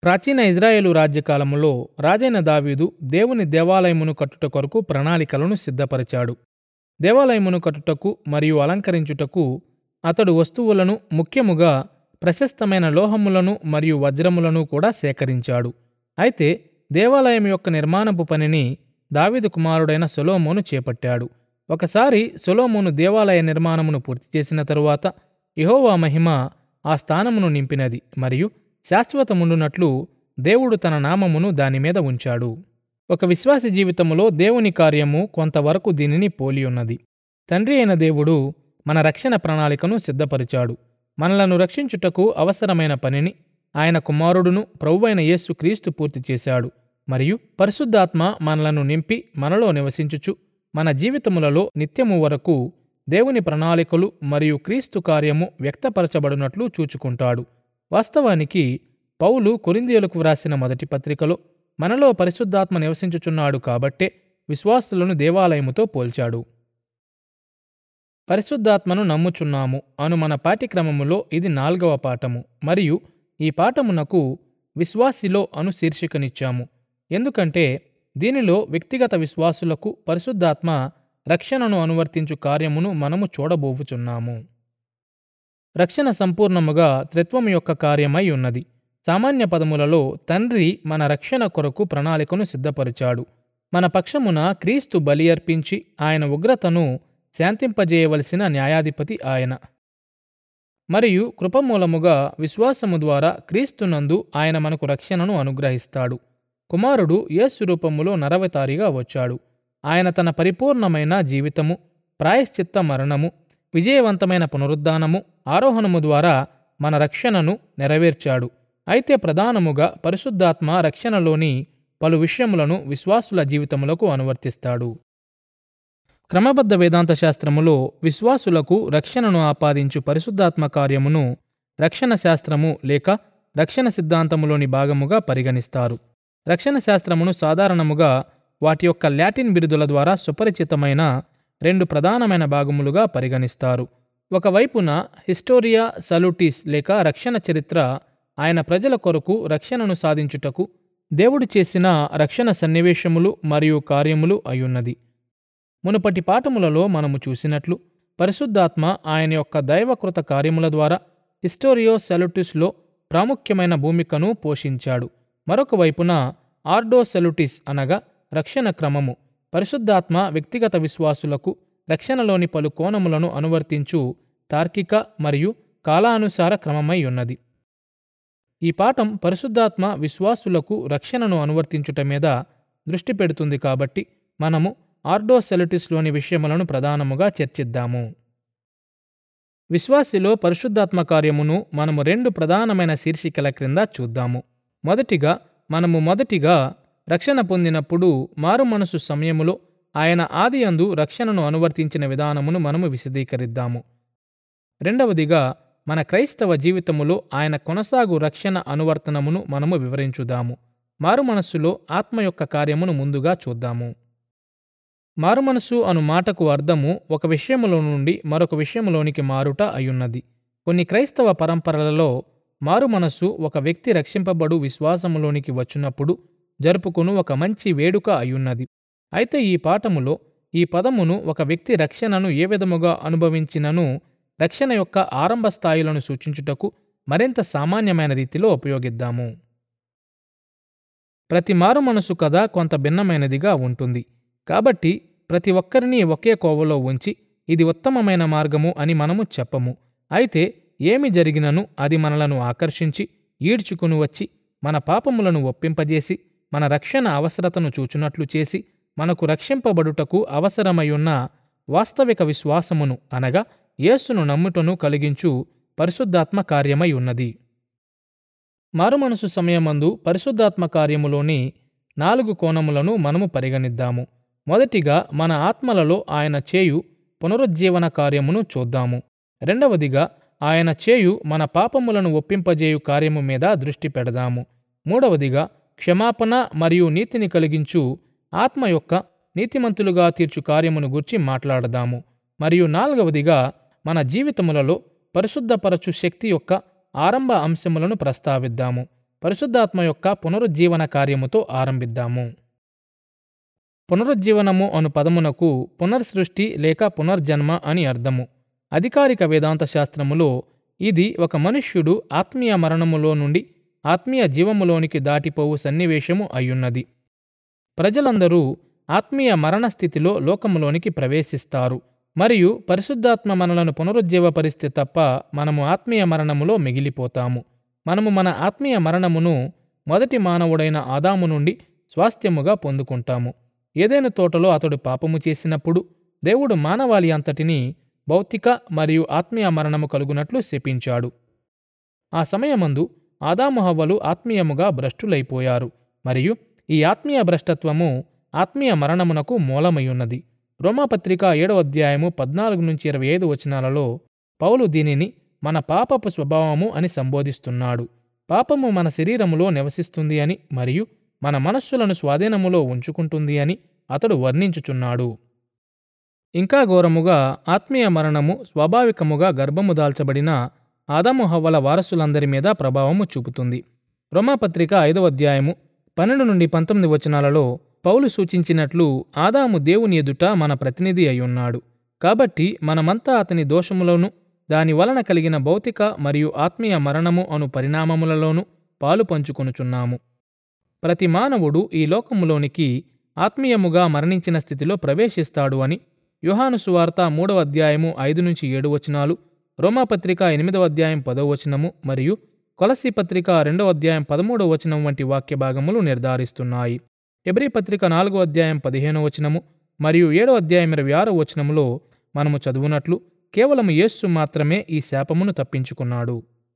ప్రాచీన ఇజ్రాయేలు రాజ్యకాలములో రాజైన దావీదు దేవుని దేవాలయమును కట్టుట కొరకు ప్రణాళికలను సిద్ధపరిచాడు దేవాలయమును కట్టుటకు మరియు అలంకరించుటకు అతడు వస్తువులను ముఖ్యముగా ప్రశస్తమైన లోహములను మరియు వజ్రములను కూడా సేకరించాడు అయితే దేవాలయం యొక్క నిర్మాణపు పనిని దావీదు కుమారుడైన సొలోమోను చేపట్టాడు ఒకసారి సొలోమోను దేవాలయ నిర్మాణమును పూర్తి చేసిన తరువాత యెహోవా మహిమ ఆ స్థానమును నింపినది మరియు శాశ్వతముండునట్లు దేవుడు తన నామమును దానిమీద ఉంచాడు ఒక విశ్వాసి జీవితములో దేవుని కార్యము కొంతవరకు దీనిని పోలియున్నది తండ్రి అయిన దేవుడు మన రక్షణ ప్రణాళికను సిద్ధపరిచాడు మనలను రక్షించుటకు అవసరమైన పనిని ఆయన కుమారుడును ప్రభువైన యేసు క్రీస్తు పూర్తి చేశాడు మరియు పరిశుద్ధాత్మ మనలను నింపి మనలో నివసించుచు మన జీవితములలో నిత్యము వరకు దేవుని ప్రణాళికలు మరియు క్రీస్తు కార్యము వ్యక్తపరచబడినట్లు చూచుకుంటాడు వాస్తవానికి పౌలు కొరిందియులకు వ్రాసిన మొదటి పత్రికలో మనలో పరిశుద్ధాత్మ నివసించుచున్నాడు కాబట్టే విశ్వాసులను దేవాలయముతో పోల్చాడు పరిశుద్ధాత్మను నమ్ముచున్నాము అను మన పాఠ్యక్రమములో ఇది నాల్గవ పాఠము మరియు ఈ పాఠమునకు విశ్వాసిలో అను శీర్షికనిచ్చాము ఎందుకంటే దీనిలో వ్యక్తిగత విశ్వాసులకు పరిశుద్ధాత్మ రక్షణను అనువర్తించు కార్యమును మనము చూడబోవుచున్నాము రక్షణ సంపూర్ణముగా త్రిత్వము యొక్క కార్యమై ఉన్నది సామాన్య పదములలో తండ్రి మన రక్షణ కొరకు ప్రణాళికను సిద్ధపరిచాడు మన పక్షమున క్రీస్తు బలి అర్పించి ఆయన ఉగ్రతను శాంతింపజేయవలసిన న్యాయాధిపతి ఆయన మరియు కృపమూలముగా విశ్వాసము ద్వారా క్రీస్తునందు ఆయన మనకు రక్షణను అనుగ్రహిస్తాడు కుమారుడు యేసు రూపములో నరవతారిగా వచ్చాడు ఆయన తన పరిపూర్ణమైన జీవితము ప్రాయశ్చిత్త మరణము విజయవంతమైన పునరుద్ధానము ఆరోహణము ద్వారా మన రక్షణను నెరవేర్చాడు అయితే ప్రధానముగా పరిశుద్ధాత్మ రక్షణలోని పలు విషయములను విశ్వాసుల జీవితములకు అనువర్తిస్తాడు క్రమబద్ధ వేదాంత శాస్త్రములో విశ్వాసులకు రక్షణను ఆపాదించు పరిశుద్ధాత్మ కార్యమును రక్షణ శాస్త్రము లేక రక్షణ సిద్ధాంతములోని భాగముగా పరిగణిస్తారు రక్షణ శాస్త్రమును సాధారణముగా వాటి యొక్క లాటిన్ బిరుదుల ద్వారా సుపరిచితమైన రెండు ప్రధానమైన భాగములుగా పరిగణిస్తారు ఒకవైపున హిస్టోరియా సలుటిస్ లేక రక్షణ చరిత్ర ఆయన ప్రజల కొరకు రక్షణను సాధించుటకు దేవుడు చేసిన రక్షణ సన్నివేశములు మరియు కార్యములు అయున్నది మునుపటి పాఠములలో మనము చూసినట్లు పరిశుద్ధాత్మ ఆయన యొక్క దైవకృత కార్యముల ద్వారా హిస్టోరియో సెలుటిస్లో ప్రాముఖ్యమైన భూమికను పోషించాడు మరొక వైపున ఆర్డో సెలుటిస్ అనగా రక్షణ క్రమము పరిశుద్ధాత్మ వ్యక్తిగత విశ్వాసులకు రక్షణలోని పలు కోణములను అనువర్తించు తార్కిక మరియు కాలానుసార క్రమమై ఉన్నది ఈ పాఠం పరిశుద్ధాత్మ విశ్వాసులకు రక్షణను అనువర్తించుట మీద దృష్టి పెడుతుంది కాబట్టి మనము ఆర్డో సెలటిస్లోని విషయములను ప్రధానముగా చర్చిద్దాము విశ్వాసిలో పరిశుద్ధాత్మ కార్యమును మనము రెండు ప్రధానమైన శీర్షికల క్రింద చూద్దాము మొదటిగా మనము మొదటిగా రక్షణ పొందినప్పుడు మారు మనసు సమయములో ఆయన ఆది అందు రక్షణను అనువర్తించిన విధానమును మనము విశదీకరిద్దాము రెండవదిగా మన క్రైస్తవ జీవితములో ఆయన కొనసాగు రక్షణ అనువర్తనమును మనము వివరించుదాము మారు మనస్సులో ఆత్మ యొక్క కార్యమును ముందుగా చూద్దాము మారుమనసు అను మాటకు అర్థము ఒక విషయములో నుండి మరొక విషయములోనికి మారుట అయున్నది కొన్ని క్రైస్తవ పరంపరలలో మారుమనస్సు ఒక వ్యక్తి రక్షింపబడు విశ్వాసములోనికి వచ్చినప్పుడు జరుపుకును ఒక మంచి వేడుక అయున్నది అయితే ఈ పాఠములో ఈ పదమును ఒక వ్యక్తి రక్షణను ఏ విధముగా అనుభవించినను రక్షణ యొక్క ఆరంభ స్థాయిలను సూచించుటకు మరింత సామాన్యమైన రీతిలో ఉపయోగిద్దాము ప్రతి మారు మనసు కథ కొంత భిన్నమైనదిగా ఉంటుంది కాబట్టి ప్రతి ఒక్కరిని ఒకే కోవలో ఉంచి ఇది ఉత్తమమైన మార్గము అని మనము చెప్పము అయితే ఏమి జరిగినను అది మనలను ఆకర్షించి ఈడ్చుకుని వచ్చి మన పాపములను ఒప్పింపజేసి మన రక్షణ అవసరతను చూచునట్లు చేసి మనకు రక్షింపబడుటకు అవసరమయున్న వాస్తవిక విశ్వాసమును అనగా యేసును నమ్ముటను కలిగించు పరిశుద్ధాత్మ కార్యమై ఉన్నది మారుమనసు సమయమందు పరిశుద్ధాత్మ కార్యములోని నాలుగు కోణములను మనము పరిగణిద్దాము మొదటిగా మన ఆత్మలలో ఆయన చేయు పునరుజ్జీవన కార్యమును చూద్దాము రెండవదిగా ఆయన చేయు మన పాపములను ఒప్పింపజేయు కార్యము మీద దృష్టి పెడదాము మూడవదిగా క్షమాపణ మరియు నీతిని కలిగించు ఆత్మ యొక్క నీతిమంతులుగా తీర్చు కార్యమును గూర్చి మాట్లాడదాము మరియు నాలుగవదిగా మన జీవితములలో పరిశుద్ధపరచు శక్తి యొక్క ఆరంభ అంశములను ప్రస్తావిద్దాము పరిశుద్ధాత్మ యొక్క పునరుజ్జీవన కార్యముతో ఆరంభిద్దాము పునరుజ్జీవనము అను పదమునకు పునర్సృష్టి లేక పునర్జన్మ అని అర్థము అధికారిక వేదాంత శాస్త్రములో ఇది ఒక మనుష్యుడు ఆత్మీయ మరణములో నుండి ఆత్మీయ జీవములోనికి దాటిపోవు సన్నివేశము అయ్యున్నది ప్రజలందరూ ఆత్మీయ మరణ స్థితిలో లోకములోనికి ప్రవేశిస్తారు మరియు పరిశుద్ధాత్మ మనలను పునరుజ్జీవపరిస్తే తప్ప మనము ఆత్మీయ మరణములో మిగిలిపోతాము మనము మన ఆత్మీయ మరణమును మొదటి మానవుడైన ఆదాము నుండి స్వాస్థ్యముగా పొందుకుంటాము ఏదైనా తోటలో అతడు పాపము చేసినప్పుడు దేవుడు మానవాళి అంతటిని భౌతిక మరియు ఆత్మీయ మరణము కలుగునట్లు శపించాడు ఆ సమయమందు ఆదాము హవ్వలు ఆత్మీయముగా భ్రష్టులైపోయారు మరియు ఈ ఆత్మీయ భ్రష్టత్వము ఆత్మీయ మరణమునకు మూలమయ్యున్నది రోమాపత్రిక ఏడవ అధ్యాయము పద్నాలుగు నుంచి ఇరవై ఐదు వచనాలలో పౌలు దీనిని మన పాపపు స్వభావము అని సంబోధిస్తున్నాడు పాపము మన శరీరములో నివసిస్తుంది అని మరియు మన మనస్సులను స్వాధీనములో ఉంచుకుంటుంది అని అతడు వర్ణించుచున్నాడు ఇంకా ఘోరముగా ఆత్మీయ మరణము స్వాభావికముగా గర్భము దాల్చబడిన ఆదాము హవ్వల వారసులందరి మీద ప్రభావము చూపుతుంది రోమాపత్రిక ఐదవ అధ్యాయము పన్నెండు నుండి పంతొమ్మిది వచనాలలో పౌలు సూచించినట్లు ఆదాము దేవుని ఎదుట మన ప్రతినిధి అయ్యున్నాడు కాబట్టి మనమంతా అతని దోషములను దాని వలన కలిగిన భౌతిక మరియు ఆత్మీయ మరణము అను పరిణామములలోనూ పాలు పంచుకొనుచున్నాము ప్రతి మానవుడు ఈ లోకములోనికి ఆత్మీయముగా మరణించిన స్థితిలో ప్రవేశిస్తాడు అని యోహాను సువార్త మూడవ అధ్యాయము ఐదు నుంచి ఏడు వచనాలు రోమాపత్రిక ఎనిమిదవ అధ్యాయం పదవ వచనము మరియు కొలసి పత్రిక రెండవ అధ్యాయం పదమూడవ వచనం వంటి వాక్య భాగములు నిర్ధారిస్తున్నాయి ఎబ్రి పత్రిక నాలుగో అధ్యాయం పదిహేనవ వచనము మరియు ఏడో అధ్యాయం ఇరవై ఆరో వచనములో మనము చదువునట్లు కేవలం యేస్సు మాత్రమే ఈ శాపమును తప్పించుకున్నాడు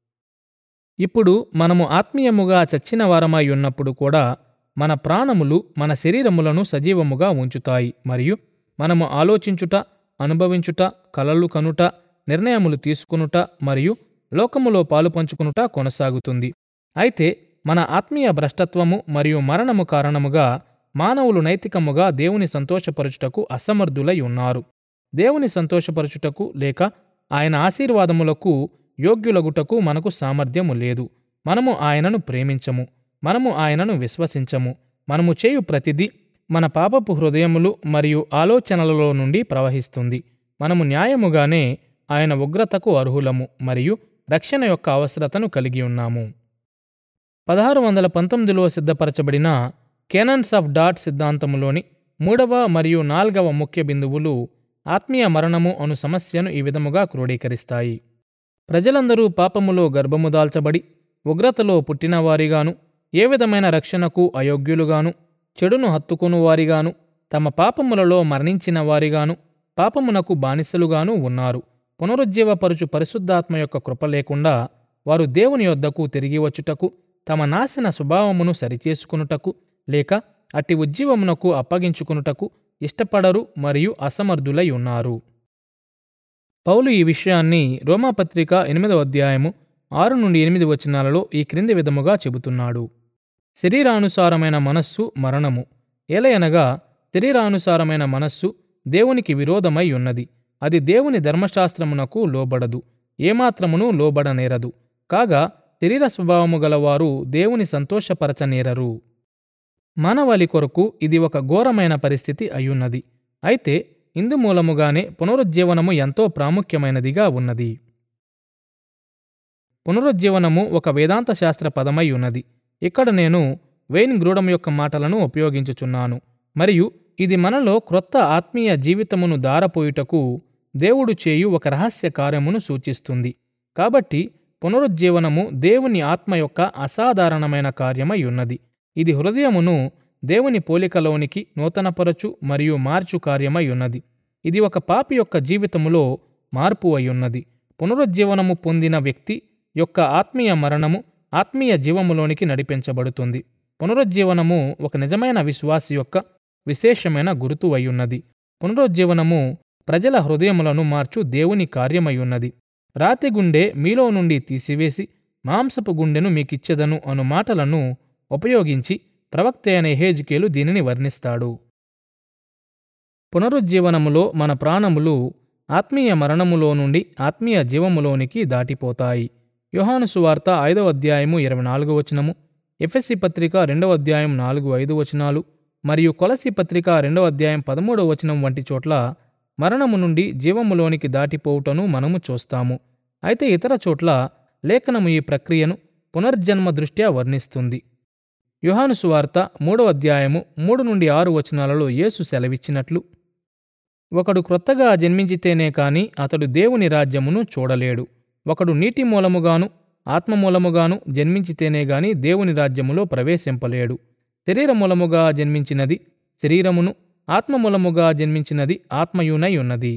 ఇప్పుడు మనము ఆత్మీయముగా చచ్చిన వారమై ఉన్నప్పుడు కూడా మన ప్రాణములు మన శరీరములను సజీవముగా ఉంచుతాయి మరియు మనము ఆలోచించుట అనుభవించుట కలలు కనుట నిర్ణయములు తీసుకునుట మరియు లోకములో పాలు పంచుకునుట కొనసాగుతుంది అయితే మన ఆత్మీయ భ్రష్టత్వము మరియు మరణము కారణముగా మానవులు నైతికముగా దేవుని సంతోషపరచుటకు అసమర్థులై ఉన్నారు దేవుని సంతోషపరచుటకు లేక ఆయన ఆశీర్వాదములకు యోగ్యులగుటకు మనకు సామర్థ్యము లేదు మనము ఆయనను ప్రేమించము మనము ఆయనను విశ్వసించము మనము చేయు ప్రతిదీ మన పాపపు హృదయములు మరియు ఆలోచనలలో నుండి ప్రవహిస్తుంది మనము న్యాయముగానే ఆయన ఉగ్రతకు అర్హులము మరియు రక్షణ యొక్క అవసరతను కలిగి ఉన్నాము పదహారు వందల పంతొమ్మిదిలో సిద్ధపరచబడిన కెనన్స్ ఆఫ్ డాట్ సిద్ధాంతములోని మూడవ మరియు నాల్గవ ముఖ్య బిందువులు ఆత్మీయ మరణము అను సమస్యను ఈ విధముగా క్రోడీకరిస్తాయి ప్రజలందరూ పాపములో గర్భము దాల్చబడి ఉగ్రతలో పుట్టినవారిగాను ఏ విధమైన రక్షణకు అయోగ్యులుగాను చెడును హత్తుకుని వారిగాను తమ పాపములలో మరణించిన వారిగాను పాపమునకు బానిసలుగాను ఉన్నారు పునరుజ్జీవపరుచు పరిశుద్ధాత్మ యొక్క కృప లేకుండా వారు దేవుని యొద్దకు తిరిగి వచ్చుటకు తమ నాశన స్వభావమును సరిచేసుకునుటకు లేక అట్టి ఉజ్జీవమునకు అప్పగించుకునుటకు ఇష్టపడరు మరియు అసమర్థులై ఉన్నారు పౌలు ఈ విషయాన్ని రోమాపత్రిక ఎనిమిదవ అధ్యాయము ఆరు నుండి ఎనిమిది వచనాలలో ఈ క్రింది విధముగా చెబుతున్నాడు శరీరానుసారమైన మనస్సు మరణము ఏలయనగా శరీరానుసారమైన మనస్సు దేవునికి విరోధమై ఉన్నది అది దేవుని ధర్మశాస్త్రమునకు లోబడదు ఏమాత్రమును లోబడనేరదు కాగా శరీర స్వభావము గలవారు దేవుని సంతోషపరచనేరరు మానవాళి కొరకు ఇది ఒక ఘోరమైన పరిస్థితి అయ్యున్నది అయితే ఇందు మూలముగానే పునరుజ్జీవనము ఎంతో ప్రాముఖ్యమైనదిగా ఉన్నది పునరుజ్జీవనము ఒక వేదాంత శాస్త్ర పదమై ఉన్నది ఇక్కడ నేను వెయిన్ గ్రూడమ్ యొక్క మాటలను ఉపయోగించుచున్నాను మరియు ఇది మనలో క్రొత్త ఆత్మీయ జీవితమును దారపోయుటకు దేవుడు చేయు ఒక రహస్య కార్యమును సూచిస్తుంది కాబట్టి పునరుజ్జీవనము దేవుని ఆత్మ యొక్క అసాధారణమైన కార్యమై ఉన్నది ఇది హృదయమును దేవుని పోలికలోనికి నూతనపరచు మరియు మార్చు కార్యమై ఉన్నది ఇది ఒక పాపి యొక్క జీవితములో మార్పు అయ్యున్నది పునరుజ్జీవనము పొందిన వ్యక్తి యొక్క ఆత్మీయ మరణము ఆత్మీయ జీవములోనికి నడిపించబడుతుంది పునరుజ్జీవనము ఒక నిజమైన విశ్వాసి యొక్క విశేషమైన గుర్తు అయ్యున్నది పునరుజ్జీవనము ప్రజల హృదయములను మార్చు దేవుని కార్యమయ్యున్నది రాతి గుండె మీలో నుండి తీసివేసి మాంసపు గుండెను మీకిచ్చెదను అను మాటలను ఉపయోగించి ప్రవక్త అయిన హేజ్కేలు దీనిని వర్ణిస్తాడు పునరుజ్జీవనములో మన ప్రాణములు ఆత్మీయ మరణములో నుండి ఆత్మీయ జీవములోనికి దాటిపోతాయి యోహాను సువార్త ఐదవ అధ్యాయము ఇరవై నాలుగో వచనము ఎఫ్ఎస్సి పత్రిక రెండవ అధ్యాయం నాలుగు ఐదు వచనాలు మరియు కొలసి పత్రిక రెండవ అధ్యాయం పదమూడవ వచనం వంటి చోట్ల మరణము నుండి జీవములోనికి దాటిపోవుటను మనము చూస్తాము అయితే ఇతర చోట్ల లేఖనము ఈ ప్రక్రియను పునర్జన్మ దృష్ట్యా వర్ణిస్తుంది యోహాను సువార్త మూడవ అధ్యాయము మూడు నుండి ఆరు వచనాలలో యేసు సెలవిచ్చినట్లు ఒకడు క్రొత్తగా జన్మించితేనే కాని అతడు దేవుని రాజ్యమును చూడలేడు ఒకడు నీటి మూలముగాను ఆత్మ మూలముగాను జన్మించితేనే గాని దేవుని రాజ్యములో ప్రవేశింపలేడు శరీర మూలముగా జన్మించినది శరీరమును ఆత్మ మూలముగా జన్మించినది ఆత్మయునై ఉన్నది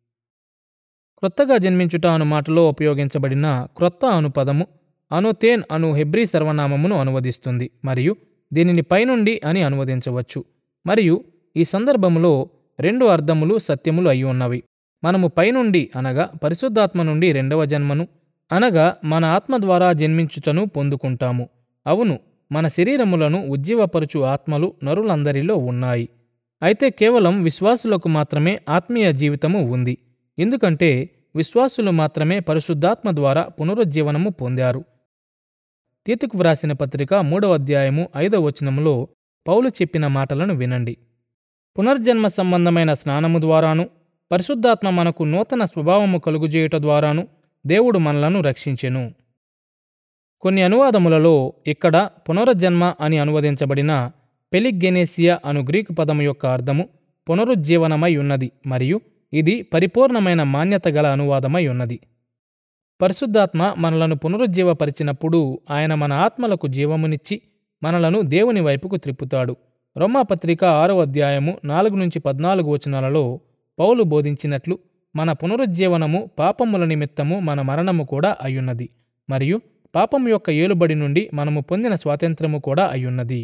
క్రొత్తగా జన్మించుట అను మాటలో ఉపయోగించబడిన క్రొత్త అను పదము అనుతేన్ అను హెబ్రీ సర్వనామమును అనువదిస్తుంది మరియు దీనిని పైనుండి అని అనువదించవచ్చు మరియు ఈ సందర్భములో రెండు అర్థములు సత్యములు అయి ఉన్నవి మనము పైనుండి అనగా పరిశుద్ధాత్మ నుండి రెండవ జన్మను అనగా మన ఆత్మ ద్వారా జన్మించుటను పొందుకుంటాము అవును మన శరీరములను ఉజ్జీవపరుచు ఆత్మలు నరులందరిలో ఉన్నాయి అయితే కేవలం విశ్వాసులకు మాత్రమే ఆత్మీయ జీవితము ఉంది ఎందుకంటే విశ్వాసులు మాత్రమే పరిశుద్ధాత్మ ద్వారా పునరుజ్జీవనము పొందారు తీతుకు వ్రాసిన పత్రిక మూడవ అధ్యాయము ఐదవ వచనములో పౌలు చెప్పిన మాటలను వినండి పునర్జన్మ సంబంధమైన స్నానము ద్వారాను పరిశుద్ధాత్మ మనకు నూతన స్వభావము కలుగుజేయుట ద్వారాను దేవుడు మనలను రక్షించెను కొన్ని అనువాదములలో ఇక్కడ పునరుజ్జన్మ అని అనువదించబడిన పెలిగ్గెనేసియా అను గ్రీకు పదము యొక్క అర్థము పునరుజ్జీవనమై ఉన్నది మరియు ఇది పరిపూర్ణమైన మాన్యత గల అనువాదమై ఉన్నది పరిశుద్ధాత్మ మనలను పునరుజ్జీవపరిచినప్పుడు ఆయన మన ఆత్మలకు జీవమునిచ్చి మనలను దేవుని వైపుకు త్రిప్పుతాడు రోమాపత్రిక ఆరో అధ్యాయము నాలుగు నుంచి పద్నాలుగు వచనాలలో పౌలు బోధించినట్లు మన పునరుజ్జీవనము పాపముల నిమిత్తము మన మరణము కూడా అయ్యున్నది మరియు పాపము యొక్క ఏలుబడి నుండి మనము పొందిన స్వాతంత్రము కూడా అయ్యున్నది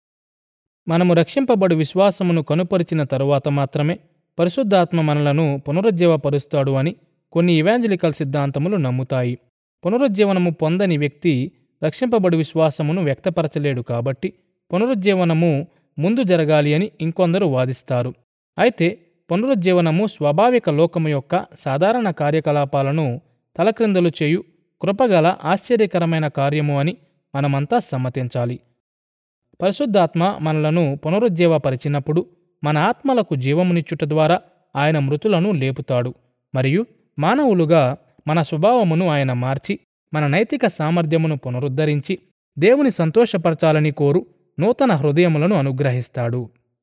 మనము రక్షింపబడు విశ్వాసమును కనుపరిచిన తరువాత మాత్రమే పరిశుద్ధాత్మ మనలను పునరుజ్జీవపరుస్తాడు అని కొన్ని ఇవాంజలికల్ సిద్ధాంతములు నమ్ముతాయి పునరుజ్జీవనము పొందని వ్యక్తి రక్షింపబడు విశ్వాసమును వ్యక్తపరచలేడు కాబట్టి పునరుజ్జీవనము ముందు జరగాలి అని ఇంకొందరు వాదిస్తారు అయితే పునరుజ్జీవనము స్వాభావిక లోకము యొక్క సాధారణ కార్యకలాపాలను తలక్రిందలు చేయు కృపగల ఆశ్చర్యకరమైన కార్యము అని మనమంతా సమ్మతించాలి పరిశుద్ధాత్మ మనలను పునరుజ్జీవపరిచినప్పుడు మన ఆత్మలకు జీవమునిచ్చుట ద్వారా ఆయన మృతులను లేపుతాడు మరియు మానవులుగా మన స్వభావమును ఆయన మార్చి మన నైతిక సామర్థ్యమును పునరుద్ధరించి దేవుని సంతోషపరచాలని కోరు నూతన హృదయములను అనుగ్రహిస్తాడు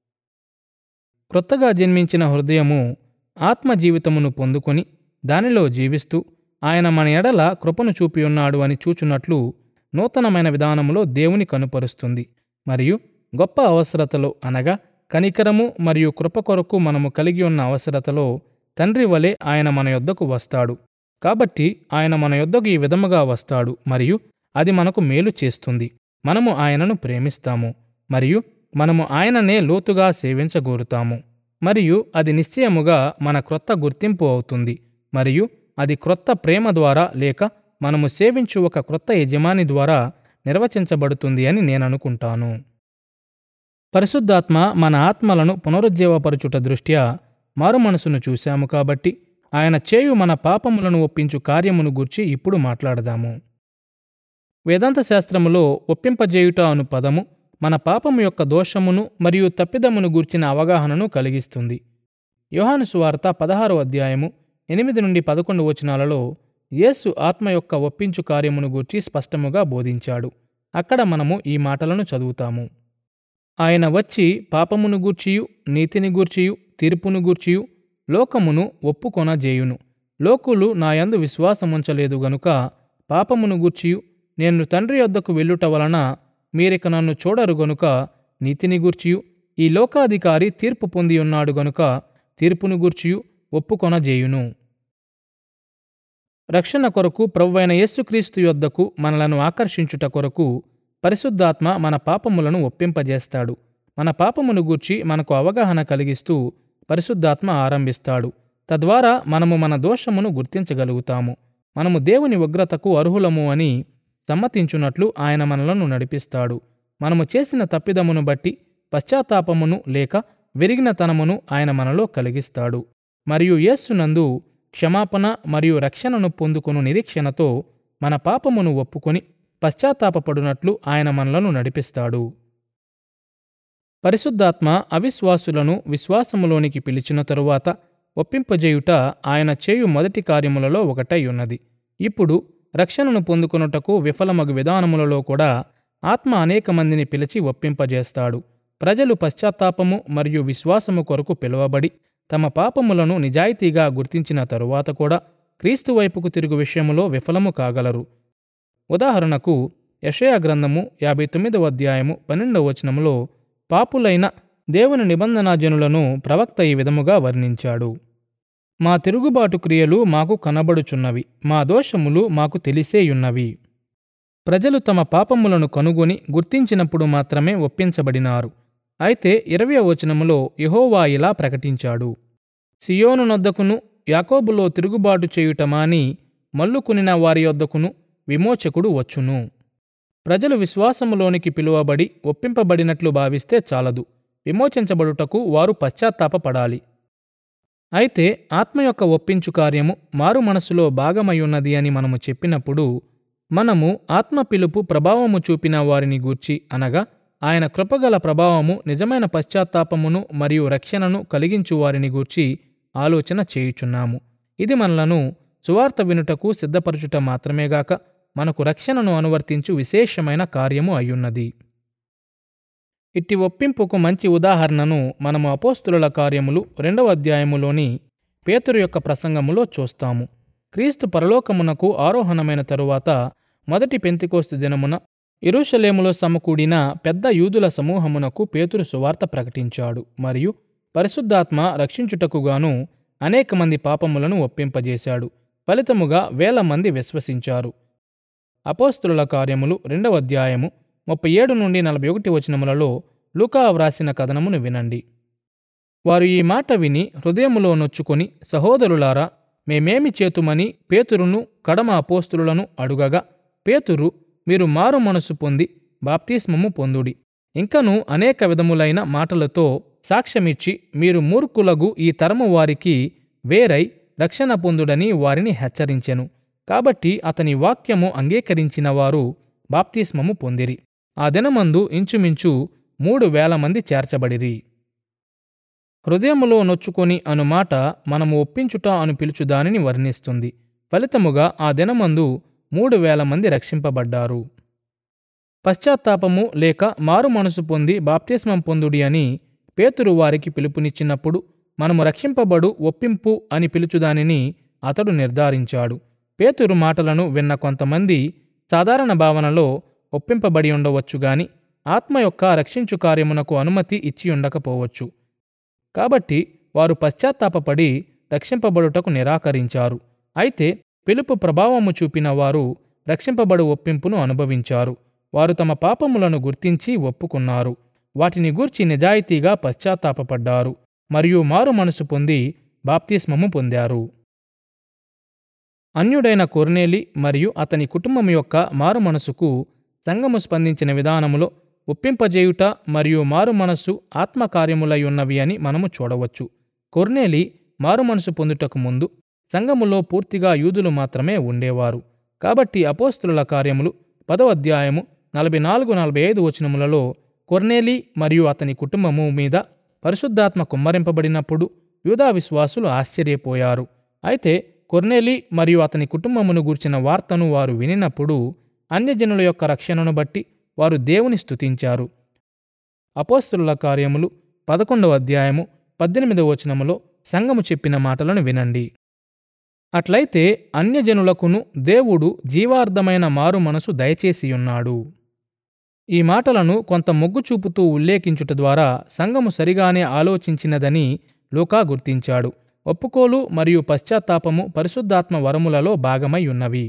క్రొత్తగా జన్మించిన హృదయము ఆత్మ జీవితమును పొందుకొని దానిలో జీవిస్తూ ఆయన మన ఎడల కృపను చూపియున్నాడు అని చూచున్నట్లు నూతనమైన విధానములో దేవుని కనుపరుస్తుంది మరియు గొప్ప అవసరతలో అనగా కనికరము మరియు కృప కొరకు మనము కలిగి ఉన్న అవసరతలో తండ్రి వలె ఆయన మన యొద్దకు వస్తాడు కాబట్టి ఆయన మన యొద్దకు ఈ విధముగా వస్తాడు మరియు అది మనకు మేలు చేస్తుంది మనము ఆయనను ప్రేమిస్తాము మరియు మనము ఆయననే లోతుగా సేవించగోరుతాము మరియు అది నిశ్చయముగా మన క్రొత్త గుర్తింపు అవుతుంది మరియు అది క్రొత్త ప్రేమ ద్వారా లేక మనము సేవించు ఒక క్రొత్త యజమాని ద్వారా నిర్వచించబడుతుంది అని నేననుకుంటాను పరిశుద్ధాత్మ మన ఆత్మలను పునరుజ్జీవపరచుట దృష్ట్యా మారుమనసును చూశాము కాబట్టి ఆయన చేయు మన పాపములను ఒప్పించు కార్యమును గూర్చి ఇప్పుడు మాట్లాడదాము వేదాంత శాస్త్రములో ఒప్పింపజేయుట అను పదము మన పాపము యొక్క దోషమును మరియు తప్పిదమును గూర్చిన అవగాహనను కలిగిస్తుంది యోహాను సువార్త పదహారో అధ్యాయము ఎనిమిది నుండి పదకొండు వచనాలలో యేసు ఆత్మ యొక్క ఒప్పించు కార్యమును గూర్చి స్పష్టముగా బోధించాడు అక్కడ మనము ఈ మాటలను చదువుతాము ఆయన వచ్చి పాపమును గూర్చియు నీతిని గూర్చియు తీర్పును గూర్చియు లోకమును ఒప్పుకొనజేయును లోకులు నాయందు విశ్వాసముంచలేదు గనుక పాపమును గూర్చియు నేను తండ్రి యొద్దకు వెళ్ళుట వలన మీరిక నన్ను చూడరు గనుక నీతిని గూర్చియు ఈ లోకాధికారి తీర్పు పొంది ఉన్నాడు గనుక తీర్పును గూర్చియు ఒప్పుకొనజేయును రక్షణ కొరకు ప్రభువైన యేసుక్రీస్తు యొద్దకు మనలను ఆకర్షించుట కొరకు పరిశుద్ధాత్మ మన పాపములను ఒప్పింపజేస్తాడు మన పాపమును గూర్చి మనకు అవగాహన కలిగిస్తూ పరిశుద్ధాత్మ ఆరంభిస్తాడు తద్వారా మనము మన దోషమును గుర్తించగలుగుతాము మనము దేవుని ఉగ్రతకు అర్హులము అని సమ్మతించున్నట్లు ఆయన మనలను నడిపిస్తాడు మనము చేసిన తప్పిదమును బట్టి పశ్చాత్తాపమును లేక విరిగినతనమును ఆయన మనలో కలిగిస్తాడు మరియు యేస్సునందు క్షమాపణ మరియు రక్షణను పొందుకొను నిరీక్షణతో మన పాపమును ఒప్పుకొని పశ్చాత్తాపపడునట్లు ఆయన మనలను నడిపిస్తాడు పరిశుద్ధాత్మ అవిశ్వాసులను విశ్వాసములోనికి పిలిచిన తరువాత ఒప్పింపజేయుట ఆయన చేయు మొదటి కార్యములలో ఒకటై ఉన్నది ఇప్పుడు రక్షణను పొందుకొనుటకు విఫలమగు విధానములలో కూడా ఆత్మ అనేక మందిని పిలిచి ఒప్పింపజేస్తాడు ప్రజలు పశ్చాత్తాపము మరియు విశ్వాసము కొరకు పిలువబడి తమ పాపములను నిజాయితీగా గుర్తించిన తరువాత కూడా క్రీస్తు వైపుకు తిరుగు విషయములో విఫలము కాగలరు ఉదాహరణకు యషయా గ్రంథము యాభై తొమ్మిదవ అధ్యాయము పన్నెండవ వచనములో పాపులైన దేవుని నిబంధనాజనులను ప్రవక్త ఈ విధముగా వర్ణించాడు మా తిరుగుబాటు క్రియలు మాకు కనబడుచున్నవి మా దోషములు మాకు తెలిసేయున్నవి ప్రజలు తమ పాపములను కనుగొని గుర్తించినప్పుడు మాత్రమే ఒప్పించబడినారు అయితే ఇరవయ వచనములో యెహోవా ఇలా ప్రకటించాడు సియోను నొద్దకును యాకోబులో తిరుగుబాటు చేయుట మాని మల్లుకునిన వారి యొద్దకును విమోచకుడు వచ్చును ప్రజలు విశ్వాసములోనికి పిలువబడి ఒప్పింపబడినట్లు భావిస్తే చాలదు విమోచించబడుటకు వారు పశ్చాత్తాపపడాలి అయితే ఆత్మ యొక్క ఒప్పించు కార్యము మారు మనస్సులో భాగమయ్యున్నది అని మనము చెప్పినప్పుడు మనము ఆత్మ పిలుపు ప్రభావము చూపిన వారిని గూర్చి అనగా ఆయన కృపగల ప్రభావము నిజమైన పశ్చాత్తాపమును మరియు రక్షణను కలిగించు వారిని గూర్చి ఆలోచన చేయుచున్నాము ఇది మనలను సువార్త వినుటకు సిద్ధపరచుట మాత్రమేగాక మనకు రక్షణను అనువర్తించు విశేషమైన కార్యము అయ్యున్నది ఇట్టి ఒప్పింపుకు మంచి ఉదాహరణను మనము అపోస్తుల కార్యములు రెండవ అధ్యాయములోని పేతురు యొక్క ప్రసంగములో చూస్తాము క్రీస్తు పరలోకమునకు ఆరోహణమైన తరువాత మొదటి పెంతికోస్తు దినమున ఇరుషలేములో సమకూడిన పెద్ద యూదుల సమూహమునకు పేతురు సువార్త ప్రకటించాడు మరియు పరిశుద్ధాత్మ రక్షించుటకుగాను అనేక మంది పాపములను ఒప్పింపజేశాడు ఫలితముగా వేల మంది విశ్వసించారు అపోస్తుల కార్యములు రెండవ అధ్యాయము ముప్పై ఏడు నుండి నలభై ఒకటి వచనములలో లూకా వ్రాసిన కథనమును వినండి వారు ఈ మాట విని హృదయములో నొచ్చుకొని సహోదరులారా మేమేమి చేతుమని పేతురును కడమ అపోస్తులను అడుగగా పేతురు మీరు మారు మనసు పొంది బాప్తిస్మము పొందుడి ఇంకను అనేక విధములైన మాటలతో సాక్ష్యమిచ్చి మీరు మూర్ఖులగు ఈ తరము వారికి వేరై రక్షణ పొందుడని వారిని హెచ్చరించెను కాబట్టి అతని వాక్యము అంగీకరించిన వారు బాప్తిస్మము పొందిరి ఆ దినమందు ఇంచుమించు మూడు వేల మంది చేర్చబడిరి హృదయములో నొచ్చుకొని అను మాట మనము ఒప్పించుట అను పిలుచు దానిని వర్ణిస్తుంది ఫలితముగా ఆ దినమందు మూడు వేల మంది రక్షింపబడ్డారు పశ్చాత్తాపము లేక మారు మనసు పొంది బాప్తిస్మం పొందుడి అని పేతురు వారికి పిలుపునిచ్చినప్పుడు మనము రక్షింపబడు ఒప్పింపు అని పిలుచుదానిని అతడు నిర్ధారించాడు పేతురు మాటలను విన్న కొంతమంది సాధారణ భావనలో ఒప్పింపబడి ఉండవచ్చు గాని ఆత్మ యొక్క రక్షించు కార్యమునకు అనుమతి ఇచ్చి ఉండకపోవచ్చు కాబట్టి వారు పశ్చాత్తాపపడి రక్షింపబడుటకు నిరాకరించారు అయితే పిలుపు ప్రభావము చూపిన వారు రక్షింపబడు ఒప్పింపును అనుభవించారు వారు తమ పాపములను గుర్తించి ఒప్పుకున్నారు వాటిని గూర్చి నిజాయితీగా పశ్చాత్తాపపడ్డారు మరియు మారు మనసు పొంది బాప్తిస్మము పొందారు అన్యుడైన కొర్నేలి మరియు అతని కుటుంబం యొక్క మారు మనసుకు సంఘము స్పందించిన విధానములో ఒప్పింపజేయుట మరియు మారు మనస్సు ఆత్మకార్యములై ఉన్నవి అని మనము చూడవచ్చు కొర్నేలి మారు మనసు పొందుటకు ముందు సంఘములో పూర్తిగా యూదులు మాత్రమే ఉండేవారు కాబట్టి అపోస్తుల కార్యములు పదవ అధ్యాయము నలభై నాలుగు నలభై ఐదు వచనములలో కొర్నేలి మరియు అతని కుటుంబము మీద పరిశుద్ధాత్మ కుమ్మరింపబడినప్పుడు యూదా విశ్వాసులు ఆశ్చర్యపోయారు అయితే కొర్నేలి మరియు అతని కుటుంబమును గూర్చిన వార్తను వారు వినినప్పుడు అన్యజనుల యొక్క రక్షణను బట్టి వారు దేవుని స్తుతించారు అపోస్తుల కార్యములు పదకొండవ అధ్యాయము పద్దెనిమిదవ వచనములో సంఘము చెప్పిన మాటలను వినండి అట్లయితే అన్యజనులకును దేవుడు జీవార్థమైన మారు మనసు దయచేసియున్నాడు ఈ మాటలను కొంత మొగ్గు చూపుతూ ఉల్లేఖించుట ద్వారా సంఘము సరిగానే ఆలోచించినదని లూకా గుర్తించాడు ఒప్పుకోలు మరియు పశ్చాత్తాపము పరిశుద్ధాత్మ వరములలో భాగమై ఉన్నవి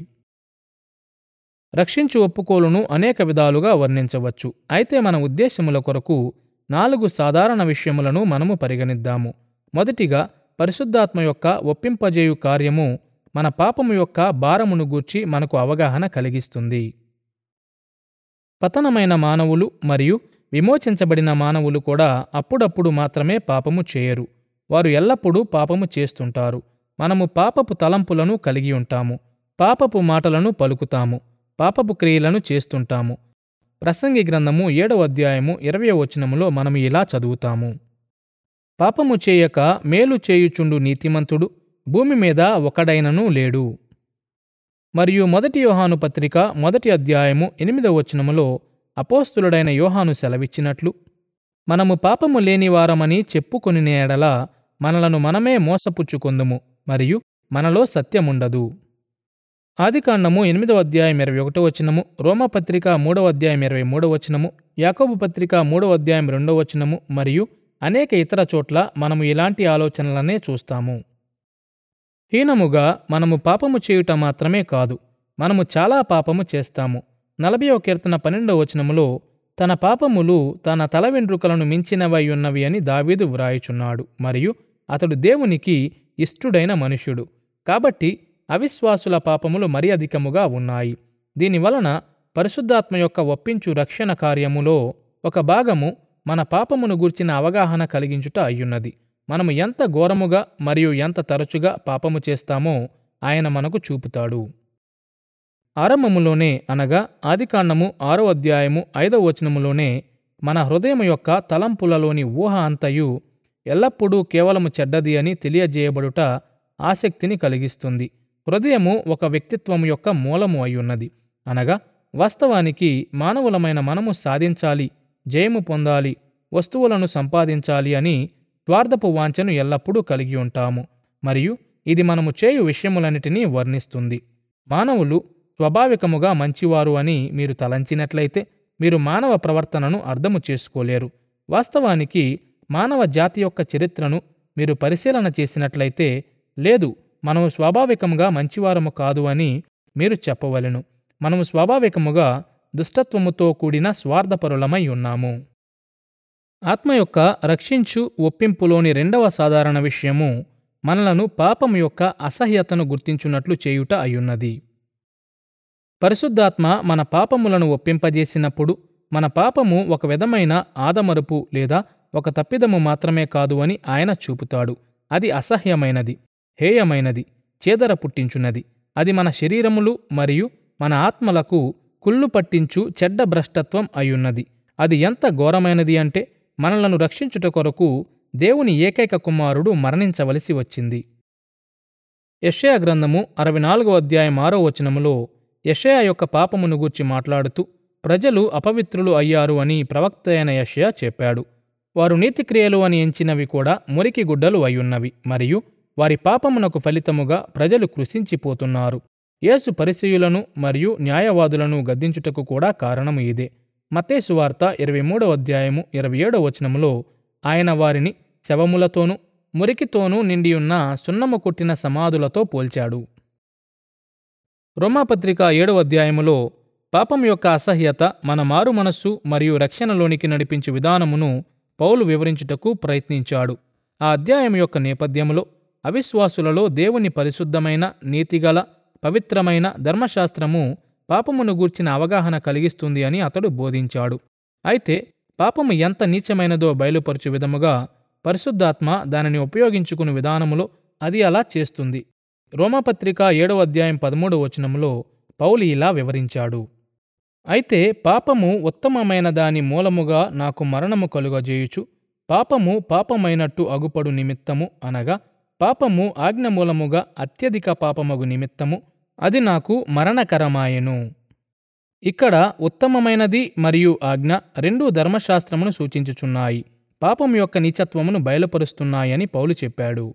రక్షించు ఒప్పుకోలును అనేక విధాలుగా వర్ణించవచ్చు అయితే మన ఉద్దేశముల కొరకు నాలుగు సాధారణ విషయములను మనము పరిగణిద్దాము మొదటిగా పరిశుద్ధాత్మ యొక్క ఒప్పింపజేయు కార్యము మన పాపము యొక్క భారమును గూర్చి మనకు అవగాహన కలిగిస్తుంది పతనమైన మానవులు మరియు విమోచించబడిన మానవులు కూడా అప్పుడప్పుడు మాత్రమే పాపము చేయరు వారు ఎల్లప్పుడూ పాపము చేస్తుంటారు మనము పాపపు తలంపులను కలిగి ఉంటాము పాపపు మాటలను పలుకుతాము పాపపు క్రియలను చేస్తుంటాము ప్రసంగి గ్రంథము ఏడవ అధ్యాయము ఇరవై వచనములో మనం ఇలా చదువుతాము పాపము చేయక మేలు చేయుచుండు నీతిమంతుడు భూమి మీద ఒకడైనను లేడు మరియు మొదటి యోహాను పత్రిక మొదటి అధ్యాయము ఎనిమిదవ వచనములో అపోస్తులుడైన యోహాను సెలవిచ్చినట్లు మనము పాపము లేని వారమని చెప్పుకొని ఎడల మనలను మనమే మోసపుచ్చుకొందుము మరియు మనలో సత్యముండదు ఆదికాండము ఎనిమిదవ అధ్యాయం ఇరవై ఒకటో వచనము రోమపత్రిక మూడవ అధ్యాయం ఇరవై మూడవ వచనము యాకోబు పత్రిక మూడవ అధ్యాయం రెండవ వచనము మరియు అనేక ఇతర చోట్ల మనము ఇలాంటి ఆలోచనలనే చూస్తాము హీనముగా మనము పాపము చేయుట మాత్రమే కాదు మనము చాలా పాపము చేస్తాము నలభైవ కీర్తన పన్నెండవ వచనములో తన పాపములు తన తల వెంట్రుకలను మించినవై ఉన్నవి అని దావీదు వ్రాయుచున్నాడు మరియు అతడు దేవునికి ఇష్టుడైన మనుష్యుడు కాబట్టి అవిశ్వాసుల పాపములు మరి అధికముగా ఉన్నాయి దీనివలన పరిశుద్ధాత్మ యొక్క ఒప్పించు రక్షణ కార్యములో ఒక భాగము మన పాపమును గూర్చిన అవగాహన కలిగించుట అయ్యున్నది మనము ఎంత ఘోరముగా మరియు ఎంత తరచుగా పాపము చేస్తామో ఆయన మనకు చూపుతాడు ఆరంభములోనే అనగా ఆదికాండము ఆరో అధ్యాయము ఐదవ వచనములోనే మన హృదయం యొక్క తలంపులలోని ఊహ అంతయు ఎల్లప్పుడూ కేవలము చెడ్డది అని తెలియజేయబడుట ఆసక్తిని కలిగిస్తుంది హృదయము ఒక వ్యక్తిత్వము యొక్క మూలము అయ్యున్నది అనగా వాస్తవానికి మానవులమైన మనము సాధించాలి జయము పొందాలి వస్తువులను సంపాదించాలి అని స్వార్థపు వాంఛను ఎల్లప్పుడూ కలిగి ఉంటాము మరియు ఇది మనము చేయు విషయములన్నిటినీ వర్ణిస్తుంది మానవులు స్వాభావికముగా మంచివారు అని మీరు తలంచినట్లయితే మీరు మానవ ప్రవర్తనను అర్థము చేసుకోలేరు వాస్తవానికి మానవ జాతి యొక్క చరిత్రను మీరు పరిశీలన చేసినట్లయితే లేదు మనము స్వాభావికముగా మంచివారము కాదు అని మీరు చెప్పవలెను మనము స్వాభావికముగా దుష్టత్వముతో కూడిన స్వార్థపరులమై ఉన్నాము ఆత్మ యొక్క రక్షించు ఒప్పింపులోని రెండవ సాధారణ విషయము మనలను పాపము యొక్క అసహ్యతను గుర్తించున్నట్లు చేయుట అయ్యున్నది పరిశుద్ధాత్మ మన పాపములను ఒప్పింపజేసినప్పుడు మన పాపము ఒక విధమైన ఆదమరుపు లేదా ఒక తప్పిదము మాత్రమే కాదు అని ఆయన చూపుతాడు అది అసహ్యమైనది హేయమైనది చేదర పుట్టించున్నది అది మన శరీరములు మరియు మన ఆత్మలకు కుళ్ళు పట్టించు చెడ్డ భ్రష్టత్వం అయ్యున్నది అది ఎంత ఘోరమైనది అంటే మనలను రక్షించుట కొరకు దేవుని ఏకైక కుమారుడు మరణించవలసి వచ్చింది యెషయా గ్రంథము అరవై నాలుగో అధ్యాయం ఆరో వచనములో యెషయా యొక్క పాపమును గూర్చి మాట్లాడుతూ ప్రజలు అపవిత్రులు అయ్యారు అని ప్రవక్త అయిన యెషయా చెప్పాడు వారు నీతిక్రియలు అని ఎంచినవి కూడా మురికి గుడ్డలు అయ్యున్నవి మరియు వారి పాపమునకు ఫలితముగా ప్రజలు కృషించిపోతున్నారు యేసు పరిచయులను మరియు న్యాయవాదులను గద్దించుటకు కూడా కారణము ఇదే మత్తేసు వార్త ఇరవై మూడవ అధ్యాయము ఇరవై ఏడవ వచనములో ఆయన వారిని శవములతోనూ మురికితోనూ నిండియున్న సున్నము కొట్టిన సమాధులతో పోల్చాడు రోమాపత్రిక ఏడవ అధ్యాయములో పాపం యొక్క అసహ్యత మన మారు మనస్సు మరియు రక్షణలోనికి నడిపించు విధానమును పౌలు వివరించుటకు ప్రయత్నించాడు ఆ అధ్యాయం యొక్క నేపథ్యములో అవిశ్వాసులలో దేవుని పరిశుద్ధమైన నీతిగల పవిత్రమైన ధర్మశాస్త్రము పాపమును గూర్చిన అవగాహన కలిగిస్తుంది అని అతడు బోధించాడు అయితే పాపము ఎంత నీచమైనదో బయలుపరచు విధముగా పరిశుద్ధాత్మ దానిని ఉపయోగించుకుని విధానములో అది అలా చేస్తుంది రోమపత్రిక ఏడవ అధ్యాయం పదమూడవ వచనములో పౌలు ఇలా వివరించాడు అయితే పాపము ఉత్తమమైన దాని మూలముగా నాకు మరణము కలుగజేయుచు పాపము పాపమైనట్టు అగుపడు నిమిత్తము అనగా పాపము ఆజ్ఞ మూలముగా అత్యధిక పాపమగు నిమిత్తము అది నాకు మరణకరమాయెను ఇక్కడ ఉత్తమమైనది మరియు ఆజ్ఞ రెండూ ధర్మశాస్త్రమును సూచించుచున్నాయి పాపం యొక్క నీచత్వమును బయలుపరుస్తున్నాయని పౌలు చెప్పాడు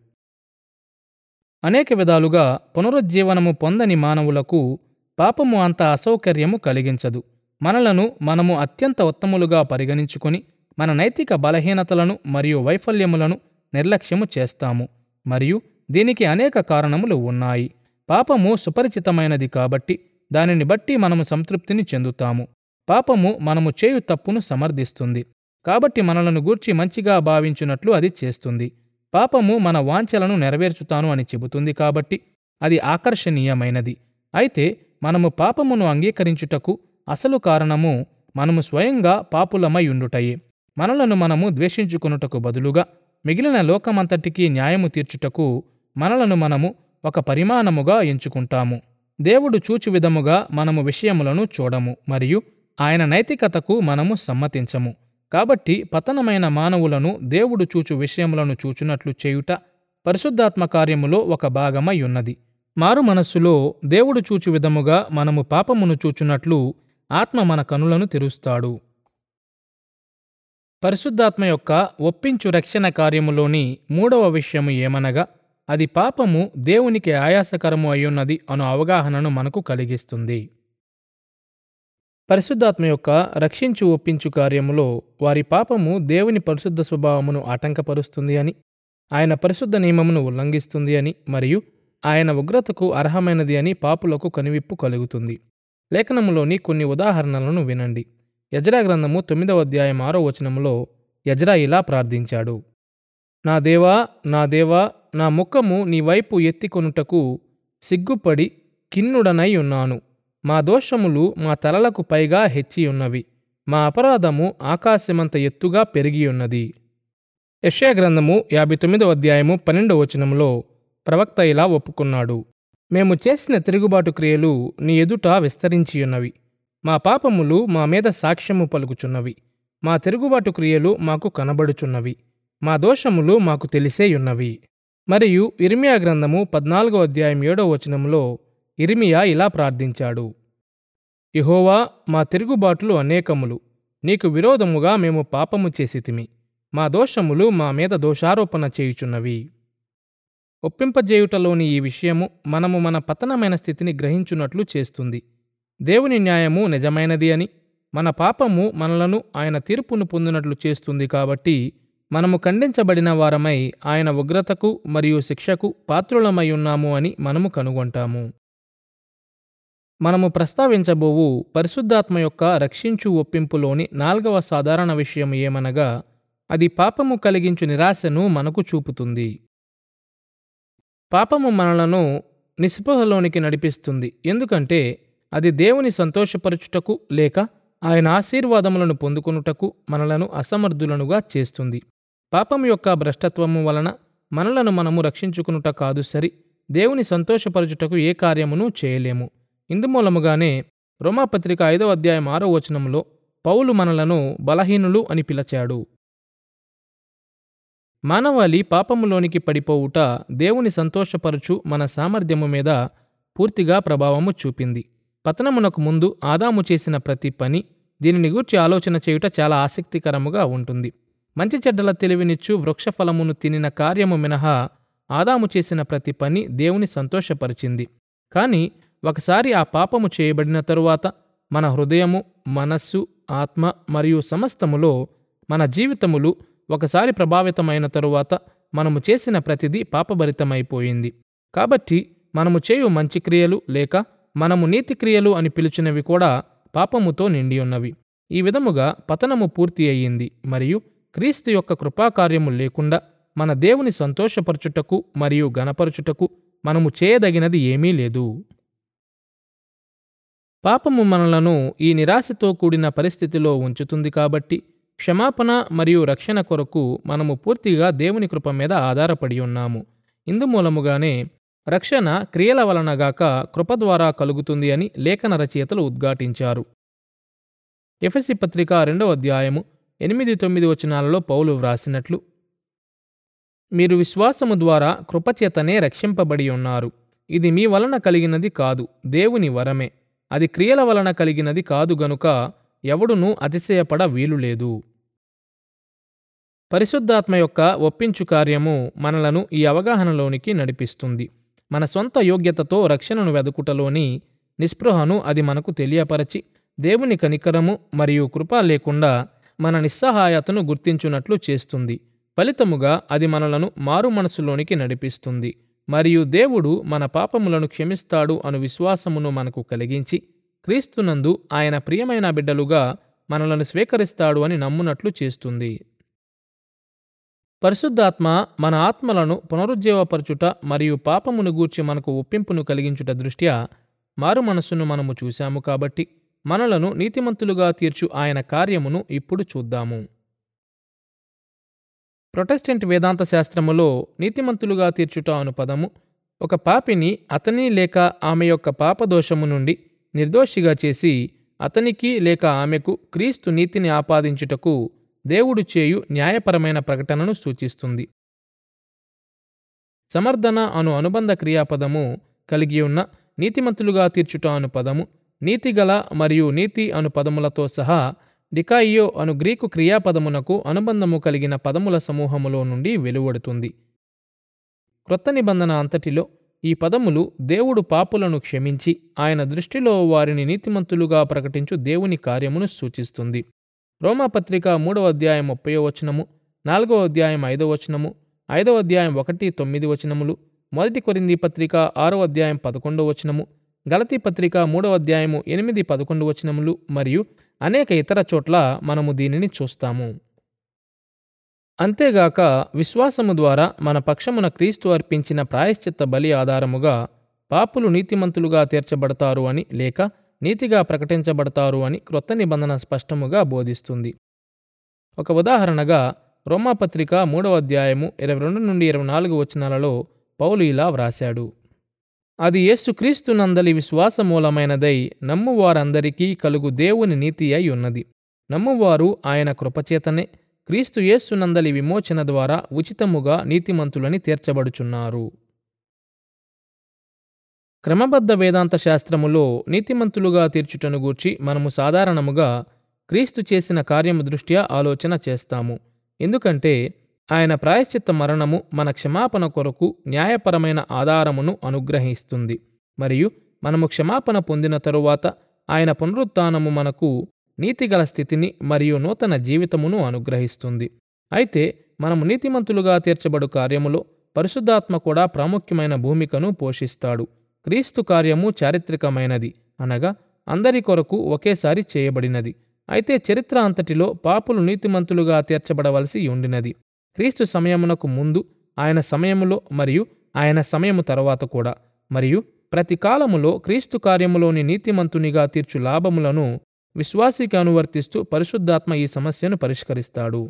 అనేక విధాలుగా పునరుజ్జీవనము పొందని మానవులకు పాపము అంత అసౌకర్యము కలిగించదు మనలను మనము అత్యంత ఉత్తములుగా పరిగణించుకొని మన నైతిక బలహీనతలను మరియు వైఫల్యములను నిర్లక్ష్యము చేస్తాము మరియు దీనికి అనేక కారణములు ఉన్నాయి పాపము సుపరిచితమైనది కాబట్టి దానిని బట్టి మనము సంతృప్తిని చెందుతాము పాపము మనము చేయు తప్పును సమర్థిస్తుంది కాబట్టి మనలను గూర్చి మంచిగా భావించున్నట్లు అది చేస్తుంది పాపము మన వాంఛలను నెరవేర్చుతాను అని చెబుతుంది కాబట్టి అది ఆకర్షణీయమైనది అయితే మనము పాపమును అంగీకరించుటకు అసలు కారణము మనము స్వయంగా పాపులమై ఉండుటయే మనలను మనము ద్వేషించుకొనుటకు బదులుగా మిగిలిన లోకమంతటికీ న్యాయము తీర్చుటకు మనలను మనము ఒక పరిమాణముగా ఎంచుకుంటాము దేవుడు చూచు విధముగా మనము విషయములను చూడము మరియు ఆయన నైతికతకు మనము సమ్మతించము కాబట్టి పతనమైన మానవులను దేవుడు చూచు విషయములను చూచునట్లు చేయుట పరిశుద్ధాత్మ కార్యములో ఒక భాగమై ఉన్నది మారు మనస్సులో దేవుడు చూచు విధముగా మనము పాపమును చూచునట్లు ఆత్మ మన కనులను తెరుస్తాడు పరిశుద్ధాత్మ యొక్క ఒప్పించు రక్షణ కార్యములోని మూడవ విషయము ఏమనగా అది పాపము దేవునికి ఆయాసకరము అయ్యున్నది అను అవగాహనను మనకు కలిగిస్తుంది పరిశుద్ధాత్మ యొక్క రక్షించు ఒప్పించు కార్యములో వారి పాపము దేవుని పరిశుద్ధ స్వభావమును ఆటంకపరుస్తుంది అని ఆయన పరిశుద్ధ నియమమును ఉల్లంఘిస్తుంది అని మరియు ఆయన ఉగ్రతకు అర్హమైనది అని పాపులకు కనువిప్పు కలుగుతుంది లేఖనములోని కొన్ని ఉదాహరణలను వినండి యజ్రా గ్రంథము తొమ్మిదవ అధ్యాయం ఆరో వచనములో యజ్రా ఇలా ప్రార్థించాడు నా దేవా నా దేవా నా ముఖము నీ వైపు ఎత్తికొనుటకు సిగ్గుపడి కిన్నుడనై ఉన్నాను మా దోషములు మా తలలకు పైగా హెచ్చి ఉన్నవి మా అపరాధము ఆకాశమంత ఎత్తుగా పెరిగి ఉన్నది యెషయా గ్రంథము యాభై తొమ్మిదవ అధ్యాయము పన్నెండవ వచనములో ప్రవక్త ఇలా ఒప్పుకున్నాడు మేము చేసిన తిరుగుబాటు క్రియలు నీ ఎదుట విస్తరించియున్నవి మా పాపములు మా మీద సాక్ష్యము పలుకుచున్నవి మా తిరుగుబాటు క్రియలు మాకు కనబడుచున్నవి మా దోషములు మాకు తెలిసేయున్నవి మరియు ఇర్మియా గ్రంథము పద్నాలుగో అధ్యాయం ఏడో వచనములో ఇర్మియా ఇలా ప్రార్థించాడు యహోవా మా తిరుగుబాట్లు అనేకములు నీకు విరోధముగా మేము పాపము చేసితిమి మా దోషములు మా మీద దోషారోపణ చేయుచున్నవి ఒప్పింపజేయుటలోని ఈ విషయము మనము మన పతనమైన స్థితిని గ్రహించున్నట్లు చేస్తుంది దేవుని న్యాయము నిజమైనది అని మన పాపము మనలను ఆయన తీర్పును పొందినట్లు చేస్తుంది కాబట్టి మనము ఖండించబడిన వారమై ఆయన ఉగ్రతకు మరియు శిక్షకు పాత్రులమై ఉన్నాము అని మనము కనుగొంటాము మనము ప్రస్తావించబోవు పరిశుద్ధాత్మ యొక్క రక్షించు ఒప్పింపులోని నాల్గవ సాధారణ విషయం ఏమనగా అది పాపము కలిగించు నిరాశను మనకు చూపుతుంది పాపము మనలను నిస్పృహలోనికి నడిపిస్తుంది ఎందుకంటే అది దేవుని సంతోషపరచుటకు లేక ఆయన ఆశీర్వాదములను పొందుకొనుటకు మనలను అసమర్థులనుగా చేస్తుంది పాపం యొక్క భ్రష్టత్వము వలన మనలను మనము రక్షించుకునుట కాదు సరి దేవుని సంతోషపరచుటకు ఏ కార్యమును చేయలేము ఇందుమూలముగానే రోమాపత్రిక ఐదవ అధ్యాయం ఆరో వచనంలో పౌలు మనలను బలహీనులు అని పిలచాడు మానవాళి పాపములోనికి పడిపోవుట దేవుని సంతోషపరచు మన సామర్థ్యము మీద పూర్తిగా ప్రభావము చూపింది పతనమునకు ముందు ఆదాము చేసిన ప్రతి పని దీనిని గూర్చి ఆలోచన చేయుట చాలా ఆసక్తికరముగా ఉంటుంది మంచి చెడ్డల తెలివినిచ్చు వృక్షఫలమును తినిన కార్యము మినహా ఆదాము చేసిన ప్రతి పని దేవుని సంతోషపరిచింది కానీ ఒకసారి ఆ పాపము చేయబడిన తరువాత మన హృదయము మనస్సు ఆత్మ మరియు సమస్తములో మన జీవితములు ఒకసారి ప్రభావితమైన తరువాత మనము చేసిన ప్రతిదీ పాపభరితమైపోయింది కాబట్టి మనము చేయు మంచి క్రియలు లేక మనము నీతి క్రియలు అని పిలిచినవి కూడా పాపముతో నిండి ఉన్నవి ఈ విధముగా పతనము పూర్తి అయ్యింది మరియు క్రీస్తు యొక్క కృపాకార్యము లేకుండా మన దేవుని సంతోషపరచుటకు మరియు గణపరచుటకు మనము చేయదగినది ఏమీ లేదు పాపము మనలను ఈ నిరాశతో కూడిన పరిస్థితిలో ఉంచుతుంది కాబట్టి క్షమాపణ మరియు రక్షణ కొరకు మనము పూర్తిగా దేవుని కృప మీద ఆధారపడి ఉన్నాము ఇందుమూలముగానే రక్షణ క్రియల వలనగాక కృప ద్వారా కలుగుతుంది అని లేఖన రచయితలు ఉద్ఘాటించారు ఎఫెసి పత్రిక రెండవ అధ్యాయము ఎనిమిది తొమ్మిది వచనాలలో పౌలు వ్రాసినట్లు మీరు విశ్వాసము ద్వారా కృపచేతనే రక్షింపబడి ఉన్నారు ఇది మీ వలన కలిగినది కాదు దేవుని వరమే అది క్రియల వలన కలిగినది కాదు గనుక ఎవడునూ అతిశయపడ వీలులేదు పరిశుద్ధాత్మ యొక్క ఒప్పించు కార్యము మనలను ఈ అవగాహనలోనికి నడిపిస్తుంది మన సొంత యోగ్యతతో రక్షణను వెదుకుటలోని నిస్పృహను అది మనకు తెలియపరచి దేవుని కనికరము మరియు కృప లేకుండా మన నిస్సహాయతను గుర్తించున్నట్లు చేస్తుంది ఫలితముగా అది మనలను మారు మనసులోనికి నడిపిస్తుంది మరియు దేవుడు మన పాపములను క్షమిస్తాడు అను విశ్వాసమును మనకు కలిగించి క్రీస్తునందు ఆయన ప్రియమైన బిడ్డలుగా మనలను స్వీకరిస్తాడు అని నమ్మునట్లు చేస్తుంది పరిశుద్ధాత్మ మన ఆత్మలను పునరుజ్జీవపరచుట మరియు పాపమును గూర్చి మనకు ఒప్పింపును కలిగించుట దృష్ట్యా మారు మనస్సును మనము చూశాము కాబట్టి మనలను నీతిమంతులుగా తీర్చు ఆయన కార్యమును ఇప్పుడు చూద్దాము ప్రొటెస్టెంట్ వేదాంత శాస్త్రములో నీతిమంతులుగా తీర్చుట అను పదము ఒక పాపిని అతని లేక ఆమె యొక్క పాపదోషము నుండి నిర్దోషిగా చేసి అతనికి లేక ఆమెకు క్రీస్తు నీతిని ఆపాదించుటకు దేవుడు చేయు న్యాయపరమైన ప్రకటనను సూచిస్తుంది సమర్థన అను అనుబంధ క్రియాపదము కలిగి ఉన్న నీతిమంతులుగా తీర్చుట అను పదము నీతిగల మరియు నీతి అను పదములతో సహా డికాయియో అను గ్రీకు క్రియాపదమునకు అనుబంధము కలిగిన పదముల సమూహములో నుండి వెలువడుతుంది క్రొత్త నిబంధన అంతటిలో ఈ పదములు దేవుడు పాపులను క్షమించి ఆయన దృష్టిలో వారిని నీతిమంతులుగా ప్రకటించు దేవుని కార్యమును సూచిస్తుంది రోమాపత్రిక మూడవ అధ్యాయం ముప్పయో వచనము నాలుగవ అధ్యాయం ఐదవ వచనము ఐదవ అధ్యాయం ఒకటి తొమ్మిది వచనములు మొదటి కొరింది పత్రిక ఆరో అధ్యాయం పదకొండవ వచనము గలతీ పత్రిక మూడవ అధ్యాయము ఎనిమిది పదకొండు వచనములు మరియు అనేక ఇతర చోట్ల మనము దీనిని చూస్తాము అంతేగాక విశ్వాసము ద్వారా మన పక్షమున క్రీస్తు అర్పించిన ప్రాయశ్చిత్త బలి ఆధారముగా పాపులు నీతిమంతులుగా తీర్చబడతారు అని లేక నీతిగా ప్రకటించబడతారు అని క్రొత్త నిబంధన స్పష్టముగా బోధిస్తుంది ఒక ఉదాహరణగా రోమాపత్రిక మూడవ అధ్యాయము ఇరవై రెండు నుండి ఇరవై నాలుగు వచనాలలో పౌలు ఇలా వ్రాశాడు అది యేసుక్రీస్తు నందలి విశ్వాసమూలమైనదై నమ్మువారందరికీ కలుగు దేవుని నీతి అయి ఉన్నది నమ్మువారు ఆయన కృపచేతనే క్రీస్తు యేస్సునందలి విమోచన ద్వారా ఉచితముగా నీతిమంతులని తీర్చబడుచున్నారు క్రమబద్ధ వేదాంత శాస్త్రములో నీతిమంతులుగా తీర్చుటను గూర్చి మనము సాధారణముగా క్రీస్తు చేసిన కార్యము దృష్ట్యా ఆలోచన చేస్తాము ఎందుకంటే ఆయన ప్రాయశ్చిత్త మరణము మన క్షమాపణ కొరకు న్యాయపరమైన ఆధారమును అనుగ్రహిస్తుంది మరియు మనము క్షమాపణ పొందిన తరువాత ఆయన పునరుత్థానము మనకు నీతిగల స్థితిని మరియు నూతన జీవితమును అనుగ్రహిస్తుంది అయితే మనము నీతిమంతులుగా తీర్చబడు కార్యములో పరిశుద్ధాత్మ కూడా ప్రాముఖ్యమైన భూమికను పోషిస్తాడు క్రీస్తు కార్యము చారిత్రకమైనది అనగా అందరి కొరకు ఒకేసారి చేయబడినది అయితే చరిత్ర అంతటిలో పాపులు నీతిమంతులుగా తీర్చబడవలసి ఉండినది క్రీస్తు సమయమునకు ముందు ఆయన సమయములో మరియు ఆయన సమయము తర్వాత కూడా మరియు ప్రతి కాలములో క్రీస్తు కార్యములోని నీతిమంతునిగా తీర్చు లాభములను విశ్వాసికి అనువర్తిస్తూ పరిశుద్ధాత్మ ఈ సమస్యను పరిష్కరిస్తాడు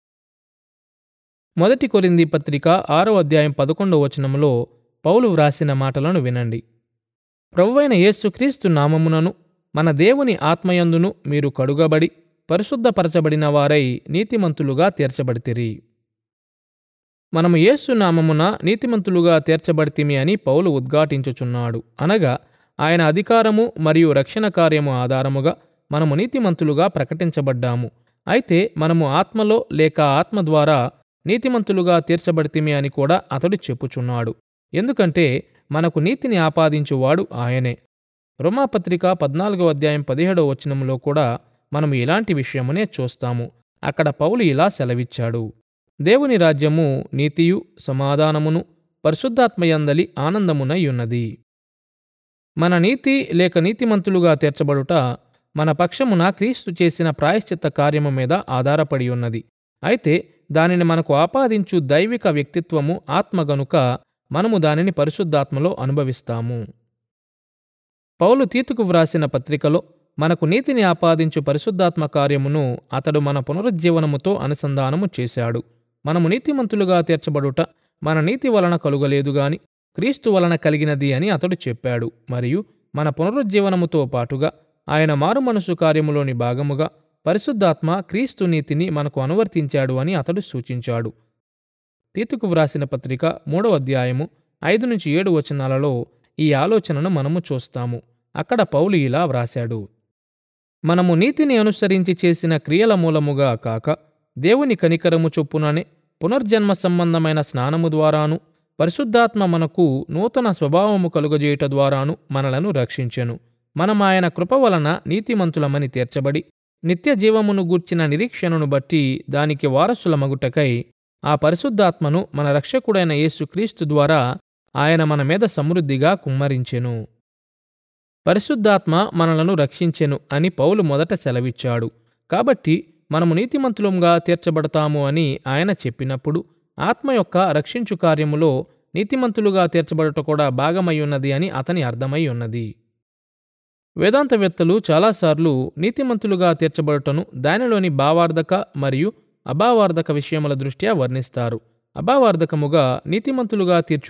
మొదటి కొరింది పత్రిక ఆరో అధ్యాయం పదకొండవ వచనములో పౌలు వ్రాసిన మాటలను వినండి ప్రభువైన యేసుక్రీస్తు నామమునను మన దేవుని ఆత్మయందును మీరు కడుగబడి పరిశుద్ధపరచబడిన వారై నీతిమంతులుగా తీర్చబడితిరి మనము యేసు నామమున నీతిమంతులుగా తీర్చబడితిమి అని పౌలు ఉద్ఘాటించుచున్నాడు అనగా ఆయన అధికారము మరియు రక్షణ కార్యము ఆధారముగా మనము నీతిమంతులుగా ప్రకటించబడ్డాము అయితే మనము ఆత్మలో లేక ఆత్మ ద్వారా నీతిమంతులుగా తీర్చబడితిమి అని కూడా అతడు చెప్పుచున్నాడు ఎందుకంటే మనకు నీతిని ఆపాదించువాడు ఆయనే రోమాపత్రిక పద్నాలుగో అధ్యాయం పదిహేడవ వచనంలో కూడా మనం ఇలాంటి విషయమునే చూస్తాము అక్కడ పౌలు ఇలా సెలవిచ్చాడు దేవుని రాజ్యము నీతియు సమాధానమును పరిశుద్ధాత్మయందలి ఆనందమునై ఉన్నది మన నీతి లేక నీతిమంతులుగా తీర్చబడుట మన పక్షమున క్రీస్తు చేసిన ప్రాయశ్చిత్త కార్యము మీద ఆధారపడి ఉన్నది అయితే దానిని మనకు ఆపాదించు దైవిక వ్యక్తిత్వము ఆత్మ గనుక మనము దానిని పరిశుద్ధాత్మలో అనుభవిస్తాము పౌలు తీతుకు వ్రాసిన పత్రికలో మనకు నీతిని ఆపాదించు పరిశుద్ధాత్మ కార్యమును అతడు మన పునరుజ్జీవనముతో అనుసంధానము చేశాడు మనము నీతిమంతులుగా తీర్చబడుట మన నీతి వలన కలుగలేదు గాని క్రీస్తు వలన కలిగినది అని అతడు చెప్పాడు మరియు మన పునరుజ్జీవనముతో పాటుగా ఆయన మారుమనసు కార్యములోని భాగముగా పరిశుద్ధాత్మ క్రీస్తు నీతిని మనకు అనువర్తించాడు అని అతడు సూచించాడు తీతుకు వ్రాసిన పత్రిక మూడవ అధ్యాయము ఐదు నుంచి ఏడు వచనాలలో ఈ ఆలోచనను మనము చూస్తాము అక్కడ పౌలు ఇలా వ్రాశాడు మనము నీతిని అనుసరించి చేసిన క్రియల మూలముగా కాక దేవుని కనికరము చొప్పుననే పునర్జన్మ సంబంధమైన స్నానము ద్వారాను పరిశుద్ధాత్మ మనకు నూతన స్వభావము కలుగజేయుట ద్వారాను మనలను రక్షించెను మనం ఆయన కృప వలన నీతిమంతులమని తీర్చబడి నిత్య జీవమును గూర్చిన నిరీక్షణను బట్టి దానికి వారసులమగుటకై ఆ పరిశుద్ధాత్మను మన రక్షకుడైన యేసుక్రీస్తు ద్వారా ఆయన మన మీద సమృద్ధిగా కుమ్మరించెను పరిశుద్ధాత్మ మనలను రక్షించెను అని పౌలు మొదట సెలవిచ్చాడు కాబట్టి మనము నీతిమంతులంగా తీర్చబడతాము అని ఆయన చెప్పినప్పుడు ఆత్మ యొక్క రక్షించు కార్యములో నీతిమంతులుగా తీర్చబడుట కూడా భాగమై ఉన్నది అని అతని అర్థమై ఉన్నది వేదాంతవేత్తలు చాలాసార్లు నీతిమంతులుగా తీర్చబడుటను దానిలోని భావార్థక మరియు అభావార్థక విషయముల దృష్ట్యా వర్ణిస్తారు అభావార్థకముగా నీతిమంతులుగా తీర్చుట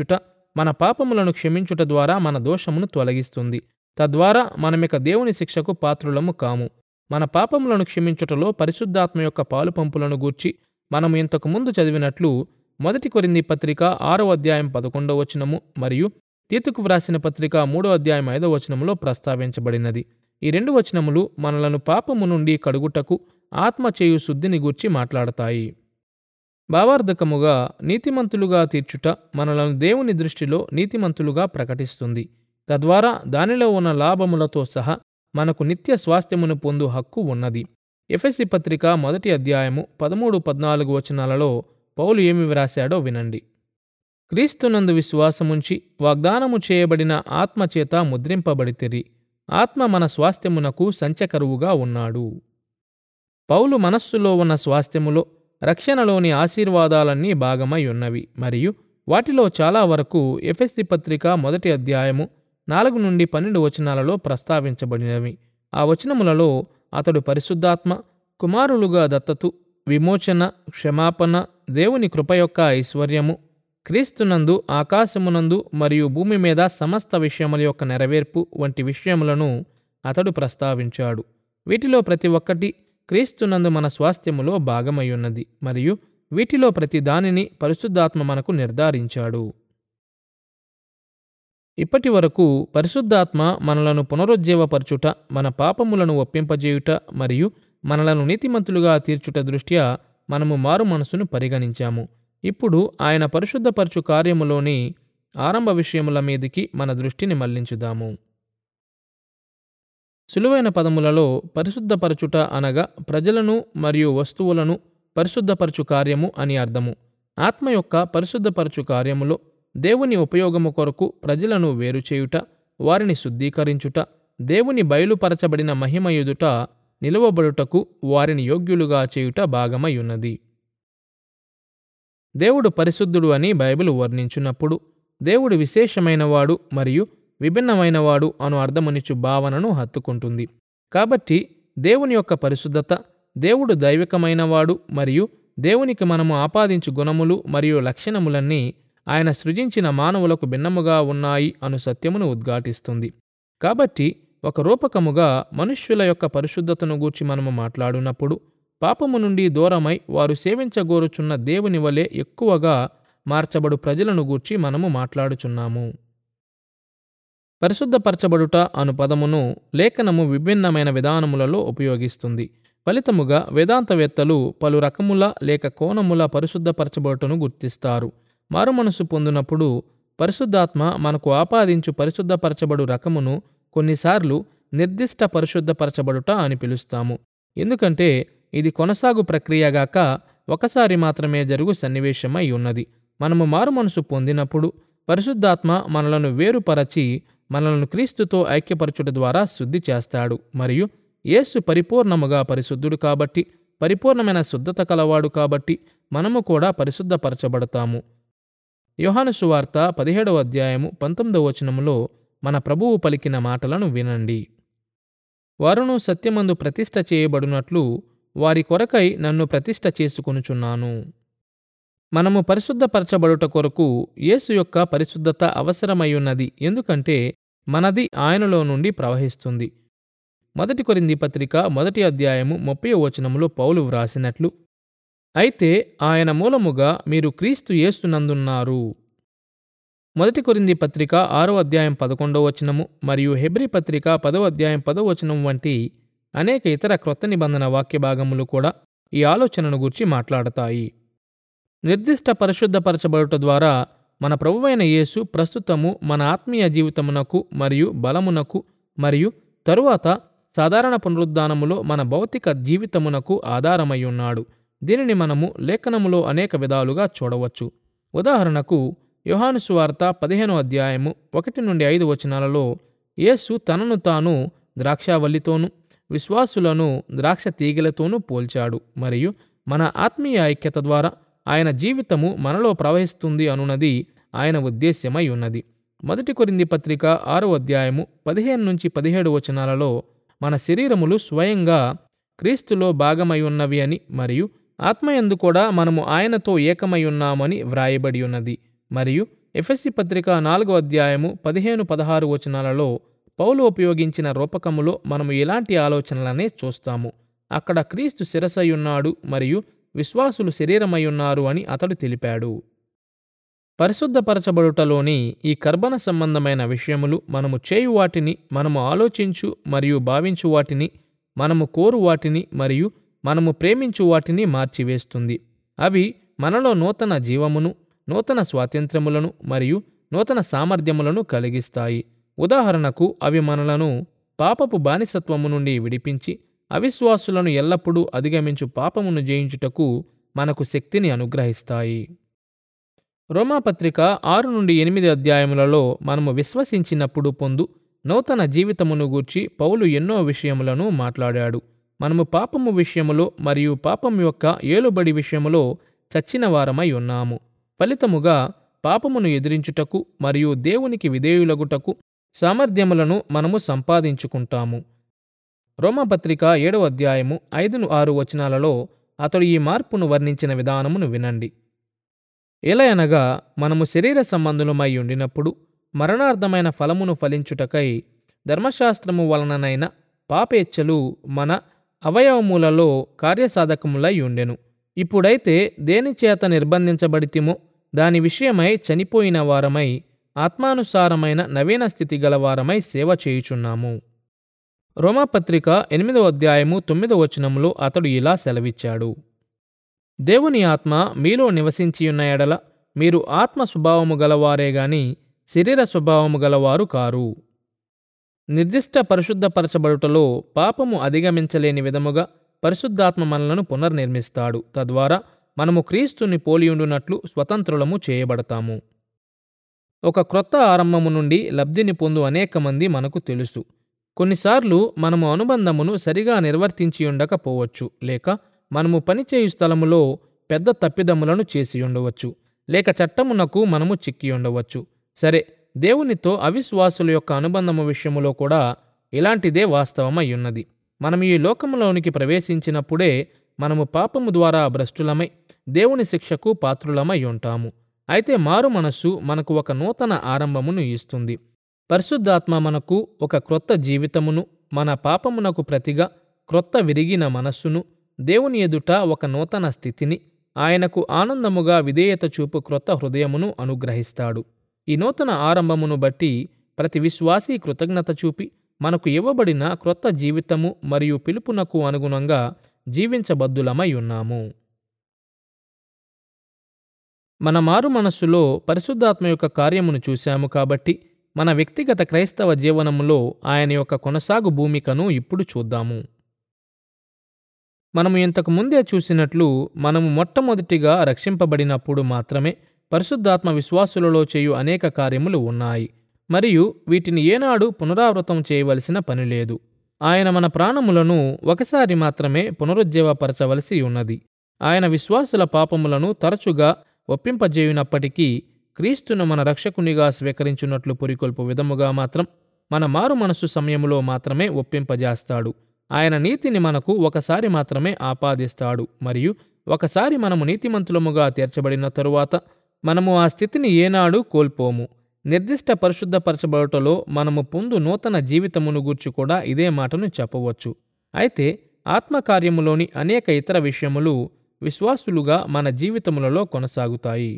మన పాపములను క్షమించుట ద్వారా మన దోషమును తొలగిస్తుంది తద్వారా మనమిక దేవుని శిక్షకు పాత్రులము కాము మన పాపములను క్షమించుటలో పరిశుద్ధాత్మ యొక్క పాలు పంపులను గూర్చి మనము ఇంతకు ముందు చదివినట్లు మొదటి కొరింది పత్రిక ఆరో అధ్యాయం పదకొండవ వచనము మరియు తీతుకు వ్రాసిన పత్రిక మూడో అధ్యాయం ఐదో వచనములో ప్రస్తావించబడినది ఈ రెండు వచనములు మనలను పాపము నుండి కడుగుటకు ఆత్మ చేయు శుద్ధిని గూర్చి మాట్లాడతాయి భావార్థకముగా నీతిమంతులుగా తీర్చుట మనలను దేవుని దృష్టిలో నీతిమంతులుగా ప్రకటిస్తుంది తద్వారా దానిలో ఉన్న లాభములతో సహా మనకు నిత్య స్వాస్థ్యమును పొందు హక్కు ఉన్నది ఎఫ్ఎస్సి పత్రిక మొదటి అధ్యాయము పదమూడు పద్నాలుగు వచనాలలో పౌలు ఏమి వ్రాశాడో వినండి క్రీస్తునందు విశ్వాసముంచి వాగ్దానము చేయబడిన ఆత్మచేత ముద్రింపబడితిరి ఆత్మ మన స్వాస్థ్యమునకు సంచకరువుగా ఉన్నాడు పౌలు మనస్సులో ఉన్న స్వాస్థ్యములో రక్షణలోని ఆశీర్వాదాలన్నీ భాగమై ఉన్నవి మరియు వాటిలో చాలా వరకు ఎఫ్ఎస్సి పత్రిక మొదటి అధ్యాయము నాలుగు నుండి పన్నెండు వచనాలలో ప్రస్తావించబడినవి ఆ వచనములలో అతడు పరిశుద్ధాత్మ కుమారులుగా దత్తతు విమోచన క్షమాపణ దేవుని కృప యొక్క ఐశ్వర్యము క్రీస్తునందు ఆకాశమునందు మరియు భూమి మీద సమస్త విషయముల యొక్క నెరవేర్పు వంటి విషయములను అతడు ప్రస్తావించాడు వీటిలో ప్రతి ఒక్కటి క్రీస్తునందు మన స్వాస్థ్యములో భాగమయ్యున్నది మరియు వీటిలో ప్రతి దానిని పరిశుద్ధాత్మ మనకు నిర్ధారించాడు ఇప్పటి వరకు పరిశుద్ధాత్మ మనలను పునరుజ్జీవపరచుట మన పాపములను ఒప్పింపజేయుట మరియు మనలను నీతిమంతులుగా తీర్చుట దృష్ట్యా మనము మారు మనసును పరిగణించాము ఇప్పుడు ఆయన పరిశుద్ధపరచు కార్యములోని ఆరంభ విషయముల మీదికి మన దృష్టిని మళ్లించుదాము సులువైన పదములలో పరిశుద్ధపరచుట అనగా ప్రజలను మరియు వస్తువులను పరిశుద్ధపరచు కార్యము అని అర్థము ఆత్మ యొక్క పరిశుద్ధపరచు కార్యములో దేవుని ఉపయోగము కొరకు ప్రజలను వేరుచేయుట వారిని శుద్ధీకరించుట దేవుని బయలుపరచబడిన మహిమ ఎదుట నిలువబడుటకు వారిని యోగ్యులుగా చేయుట భాగమై ఉన్నది దేవుడు పరిశుద్ధుడు అని బైబిల్ వర్ణించున్నప్పుడు దేవుడు విశేషమైనవాడు మరియు విభిన్నమైనవాడు అను అర్థమునిచ్చు భావనను హత్తుకుంటుంది కాబట్టి దేవుని యొక్క పరిశుద్ధత దేవుడు దైవికమైనవాడు మరియు దేవునికి మనము ఆపాదించు గుణములు మరియు లక్షణములన్నీ ఆయన సృజించిన మానవులకు భిన్నముగా ఉన్నాయి అను సత్యమును ఉద్ఘాటిస్తుంది కాబట్టి ఒక రూపకముగా మనుష్యుల యొక్క పరిశుద్ధతను గూర్చి మనము మాట్లాడునప్పుడు పాపము నుండి దూరమై వారు సేవించగోరుచున్న దేవుని వలె ఎక్కువగా మార్చబడు ప్రజలను గూర్చి మనము మాట్లాడుచున్నాము పరిశుద్ధపరచబడుట అను పదమును లేఖనము విభిన్నమైన విధానములలో ఉపయోగిస్తుంది ఫలితముగా వేదాంతవేత్తలు పలు రకముల లేక కోణముల పరిశుద్ధపరచబడుటను గుర్తిస్తారు మారుమనసు పొందినప్పుడు పరిశుద్ధాత్మ మనకు ఆపాదించు పరిశుద్ధపరచబడు రకమును కొన్నిసార్లు నిర్దిష్ట పరిశుద్ధపరచబడుట అని పిలుస్తాము ఎందుకంటే ఇది కొనసాగు ప్రక్రియగాక ఒకసారి మాత్రమే జరుగు సన్నివేశమై ఉన్నది మనము మారుమనసు పొందినప్పుడు పరిశుద్ధాత్మ మనలను వేరుపరచి మనలను క్రీస్తుతో ఐక్యపరచుట ద్వారా శుద్ధి చేస్తాడు మరియు యేసు పరిపూర్ణముగా పరిశుద్ధుడు కాబట్టి పరిపూర్ణమైన శుద్ధత కలవాడు కాబట్టి మనము కూడా పరిశుద్ధపరచబడతాము యోహాను సువార్త పదిహేడవ అధ్యాయము పంతొమ్మిదవ వచనములో మన ప్రభువు పలికిన మాటలను వినండి వారును సత్యమందు ప్రతిష్ట చేయబడినట్లు వారి కొరకై నన్ను ప్రతిష్ట చేసుకొనుచున్నాను మనము పరిశుద్ధపరచబడుట కొరకు యేసు యొక్క పరిశుద్ధత అవసరమయ్యున్నది ఎందుకంటే మనది ఆయనలో నుండి ప్రవహిస్తుంది మొదటి కొరింది పత్రిక మొదటి అధ్యాయము ముప్పై వచనములో పౌలు వ్రాసినట్లు అయితే ఆయన మూలముగా మీరు క్రీస్తు యేసునందున్నారు మొదటి కొరింది పత్రిక ఆరో అధ్యాయం పదకొండవ వచనము మరియు హెబ్రి పత్రిక పదవ అధ్యాయం పదవ వచనం వంటి అనేక ఇతర క్రొత్త నిబంధన వాక్య భాగములు కూడా ఈ ఆలోచనను గురించి మాట్లాడతాయి నిర్దిష్ట పరిశుద్ధపరచబడుట ద్వారా మన ప్రభువైన యేసు ప్రస్తుతము మన ఆత్మీయ జీవితమునకు మరియు బలమునకు మరియు తరువాత సాధారణ పునరుద్ధానములో మన భౌతిక జీవితమునకు ఆధారమై ఉన్నాడు దీనిని మనము లేఖనములో అనేక విధాలుగా చూడవచ్చు ఉదాహరణకు యోహాను సువార్త పదిహేనో అధ్యాయము ఒకటి నుండి ఐదు వచనాలలో యేసు తనను తాను ద్రాక్షావల్లితోనూ విశ్వాసులను ద్రాక్ష తీగలతోనూ పోల్చాడు మరియు మన ఆత్మీయ ఐక్యత ద్వారా ఆయన జీవితము మనలో ప్రవహిస్తుంది అనున్నది ఆయన ఉద్దేశ్యమై ఉన్నది మొదటి కొరింది పత్రిక ఆరో అధ్యాయము పదిహేను నుంచి పదిహేడు వచనాలలో మన శరీరములు స్వయంగా క్రీస్తులో భాగమై ఉన్నవి అని మరియు ఆత్మయందు కూడా మనము ఆయనతో ఏకమై ఉన్నామని వ్రాయబడి ఉన్నది మరియు ఎఫెసి పత్రిక నాలుగో అధ్యాయము పదిహేను పదహారు వచనాలలో పౌలు ఉపయోగించిన రూపకములో మనము ఇలాంటి ఆలోచనలనే చూస్తాము అక్కడ క్రీస్తు శిరసయ్యున్నాడు మరియు విశ్వాసులు శరీరమయ్యున్నారు అని అతడు తెలిపాడు పరిశుద్ధపరచబడుటలోని ఈ కర్బన సంబంధమైన విషయములు మనము చేయు వాటిని మనము ఆలోచించు మరియు భావించు వాటిని మనము కోరు వాటిని మరియు మనము ప్రేమించు వాటిని మార్చివేస్తుంది అవి మనలో నూతన జీవమును నూతన స్వాతంత్ర్యములను మరియు నూతన సామర్థ్యములను కలిగిస్తాయి ఉదాహరణకు అవి మనలను పాపపు బానిసత్వము నుండి విడిపించి అవిశ్వాసులను ఎల్లప్పుడూ అధిగమించు పాపమును జయించుటకు మనకు శక్తిని అనుగ్రహిస్తాయి రోమాపత్రిక ఆరు నుండి ఎనిమిది అధ్యాయములలో మనము విశ్వసించినప్పుడు పొందు నూతన జీవితమును గూర్చి పౌలు ఎన్నో విషయములను మాట్లాడాడు మనము పాపము విషయములో మరియు పాపం యొక్క ఏలుబడి విషయములో చచ్చిన వారమై ఉన్నాము ఫలితముగా పాపమును ఎదిరించుటకు మరియు దేవునికి విధేయులగుటకు సామర్థ్యములను మనము సంపాదించుకుంటాము రోమపత్రిక ఏడవ అధ్యాయము ఐదును ఆరు వచనాలలో అతడు ఈ మార్పును వర్ణించిన విధానమును వినండి ఎలయనగా మనము శరీర సంబంధులమై ఉండినప్పుడు మరణార్థమైన ఫలమును ఫలించుటకై ధర్మశాస్త్రము వలననైన పాపేచ్ఛలు మన అవయవములలో కార్యసాధకములై ఉండెను ఇప్పుడైతే దేనిచేత నిర్బంధించబడితిమో దాని విషయమై చనిపోయిన వారమై ఆత్మానుసారమైన నవీన స్థితి గలవారమై సేవ చేయుచున్నాము రోమాపత్రిక ఎనిమిదవ అధ్యాయము తొమ్మిదవ వచనములో అతడు ఇలా సెలవిచ్చాడు దేవుని ఆత్మ మీలో నివసించియున్న ఎడల మీరు ఆత్మ స్వభావము గలవారే గాని శరీర స్వభావము గలవారు కారు నిర్దిష్ట పరిశుద్ధపరచబడుటలో పాపము అధిగమించలేని విధముగా పరిశుద్ధాత్మ మనలను పునర్నిర్మిస్తాడు తద్వారా మనము క్రీస్తుని పోలియుండునట్లు స్వతంత్రులము చేయబడతాము ఒక క్రొత్త ఆరంభము నుండి లబ్ధిని పొందు అనేక మంది మనకు తెలుసు కొన్నిసార్లు మనము అనుబంధమును సరిగా నిర్వర్తించి ఉండకపోవచ్చు లేక మనము పనిచేయు స్థలములో పెద్ద తప్పిదములను చేసి ఉండవచ్చు లేక చట్టమునకు మనము చిక్కి ఉండవచ్చు సరే దేవునితో అవిశ్వాసుల యొక్క అనుబంధము విషయములో కూడా ఇలాంటిదే వాస్తవమై ఉన్నది మనం ఈ లోకములోనికి ప్రవేశించినప్పుడే మనము పాపము ద్వారా భ్రష్టులమై దేవుని శిక్షకు పాత్రులమై ఉంటాము అయితే మారు మనస్సు మనకు ఒక నూతన ఆరంభమును ఇస్తుంది పరిశుద్ధాత్మ మనకు ఒక క్రొత్త జీవితమును మన పాపమునకు ప్రతిగా క్రొత్త విరిగిన మనస్సును దేవుని ఎదుట ఒక నూతన స్థితిని ఆయనకు ఆనందముగా విధేయత చూపు క్రొత్త హృదయమును అనుగ్రహిస్తాడు ఈ నూతన ఆరంభమును బట్టి ప్రతి విశ్వాసీ కృతజ్ఞత చూపి మనకు ఇవ్వబడిన క్రొత్త జీవితము మరియు పిలుపునకు అనుగుణంగా జీవించబద్దులమై ఉన్నాము మన మారు మనస్సులో పరిశుద్ధాత్మ యొక్క కార్యమును చూశాము కాబట్టి మన వ్యక్తిగత క్రైస్తవ జీవనములో ఆయన యొక్క కొనసాగు భూమికను ఇప్పుడు చూద్దాము మనము ఇంతకు ముందే చూసినట్లు మనము మొట్టమొదటిగా రక్షింపబడినప్పుడు మాత్రమే పరిశుద్ధాత్మ విశ్వాసులలో చేయు అనేక కార్యములు ఉన్నాయి మరియు వీటిని ఏనాడు పునరావృతం చేయవలసిన పని లేదు ఆయన మన ప్రాణములను ఒకసారి మాత్రమే పునరుజ్జీవపరచవలసి ఉన్నది ఆయన విశ్వాసుల పాపములను తరచుగా ఒప్పింపజేయునప్పటికీ క్రీస్తును మన రక్షకునిగా స్వీకరించున్నట్లు పురికొల్పు విధముగా మాత్రం మన మారు మనస్సు సమయంలో మాత్రమే ఒప్పింపజేస్తాడు ఆయన నీతిని మనకు ఒకసారి మాత్రమే ఆపాదిస్తాడు మరియు ఒకసారి మనము నీతిమంతులముగా తీర్చబడిన తరువాత మనము ఆ స్థితిని ఏనాడు కోల్పోము నిర్దిష్ట పరిశుద్ధపరచబడుటలో మనము పొందు నూతన జీవితమును గూర్చి కూడా ఇదే మాటను చెప్పవచ్చు అయితే ఆత్మకార్యములోని అనేక ఇతర విషయములు విశ్వాసులుగా మన జీవితములలో కొనసాగుతాయి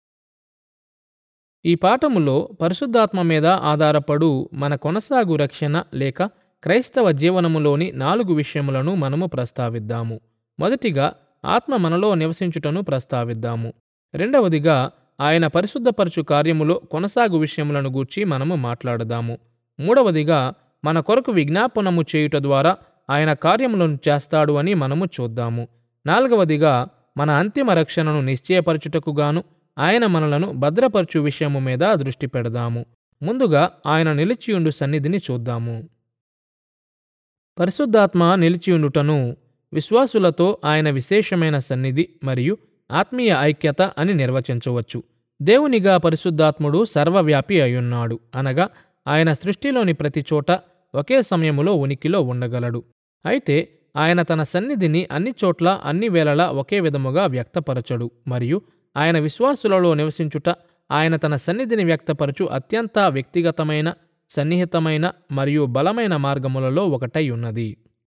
ఈ పాఠములో పరిశుద్ధాత్మ మీద ఆధారపడు మన కొనసాగు రక్షణ లేక క్రైస్తవ జీవనములోని నాలుగు విషయములను మనము ప్రస్తావిద్దాము మొదటిగా ఆత్మ మనలో నివసించుటను ప్రస్తావిద్దాము రెండవదిగా ఆయన పరిశుద్ధపరచు కార్యములో కొనసాగు విషయములను గూర్చి మనము మాట్లాడదాము మూడవదిగా మన కొరకు విజ్ఞాపనము చేయుట ద్వారా ఆయన కార్యములను చేస్తాడు అని మనము చూద్దాము నాలుగవదిగా మన అంతిమ రక్షణను నిశ్చయపరచుటకు గాను ఆయన మనలను భద్రపరచు విషయము మీద దృష్టి పెడదాము ముందుగా ఆయన నిలిచియుండు సన్నిధిని చూద్దాము పరిశుద్ధాత్మ నిలిచియుండుటను విశ్వాసులతో ఆయన విశేషమైన సన్నిధి మరియు ఆత్మీయ ఐక్యత అని నిర్వచించవచ్చు దేవునిగా పరిశుద్ధాత్ముడు సర్వవ్యాపి అయ్యున్నాడు అనగా ఆయన సృష్టిలోని ప్రతి చోట ఒకే సమయములో ఉనికిలో ఉండగలడు అయితే ఆయన తన సన్నిధిని అన్ని చోట్ల అన్ని వేళలా ఒకే విధముగా వ్యక్తపరచడు మరియు ఆయన విశ్వాసులలో నివసించుట ఆయన తన సన్నిధిని వ్యక్తపరచు అత్యంత వ్యక్తిగతమైన సన్నిహితమైన మరియు బలమైన మార్గములలో ఒకటై ఉన్నది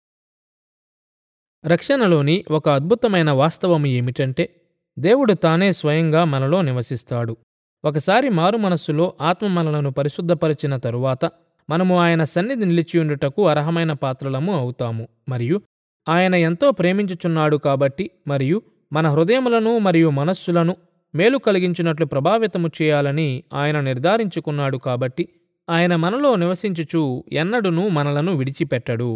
రక్షణలోని ఒక అద్భుతమైన వాస్తవము ఏమిటంటే దేవుడు తానే స్వయంగా మనలో నివసిస్తాడు ఒకసారి మారు మనస్సులో ఆత్మ మనలను పరిశుద్ధపరిచిన తరువాత మనము ఆయన సన్నిధి నిలిచియుండుటకు అర్హమైన పాత్రలము అవుతాము మరియు ఆయన ఎంతో ప్రేమించుచున్నాడు కాబట్టి మరియు మన హృదయములను మరియు మనస్సులను మేలు కలిగించినట్లు ప్రభావితము చేయాలని ఆయన నిర్ధారించుకున్నాడు కాబట్టి ఆయన మనలో నివసించుచు ఎన్నడును మనలను విడిచిపెట్టడు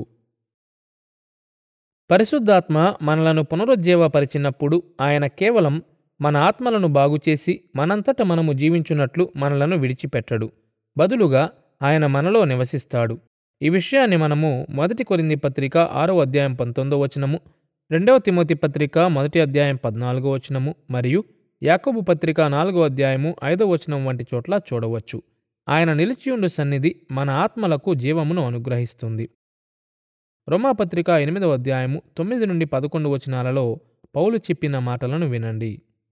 పరిశుద్ధాత్మ మనలను పునరుజ్జీవపరిచినప్పుడు ఆయన కేవలం మన ఆత్మలను బాగుచేసి మనంతట మనము జీవించున్నట్లు మనలను విడిచిపెట్టడు బదులుగా ఆయన మనలో నివసిస్తాడు ఈ విషయాన్ని మనము మొదటి కొరింది పత్రిక ఆరో అధ్యాయం పంతొమ్మిదో వచనము రెండవ తిమోతి పత్రిక మొదటి అధ్యాయం పద్నాలుగో వచనము మరియు యాకోబు పత్రిక నాలుగో అధ్యాయము ఐదో వచనం వంటి చోట్ల చూడవచ్చు ఆయన నిలిచియుండు సన్నిధి మన ఆత్మలకు జీవమును అనుగ్రహిస్తుంది రోమాపత్రిక ఎనిమిదవ అధ్యాయము తొమ్మిది నుండి పదకొండు వచనాలలో పౌలు చెప్పిన మాటలను వినండి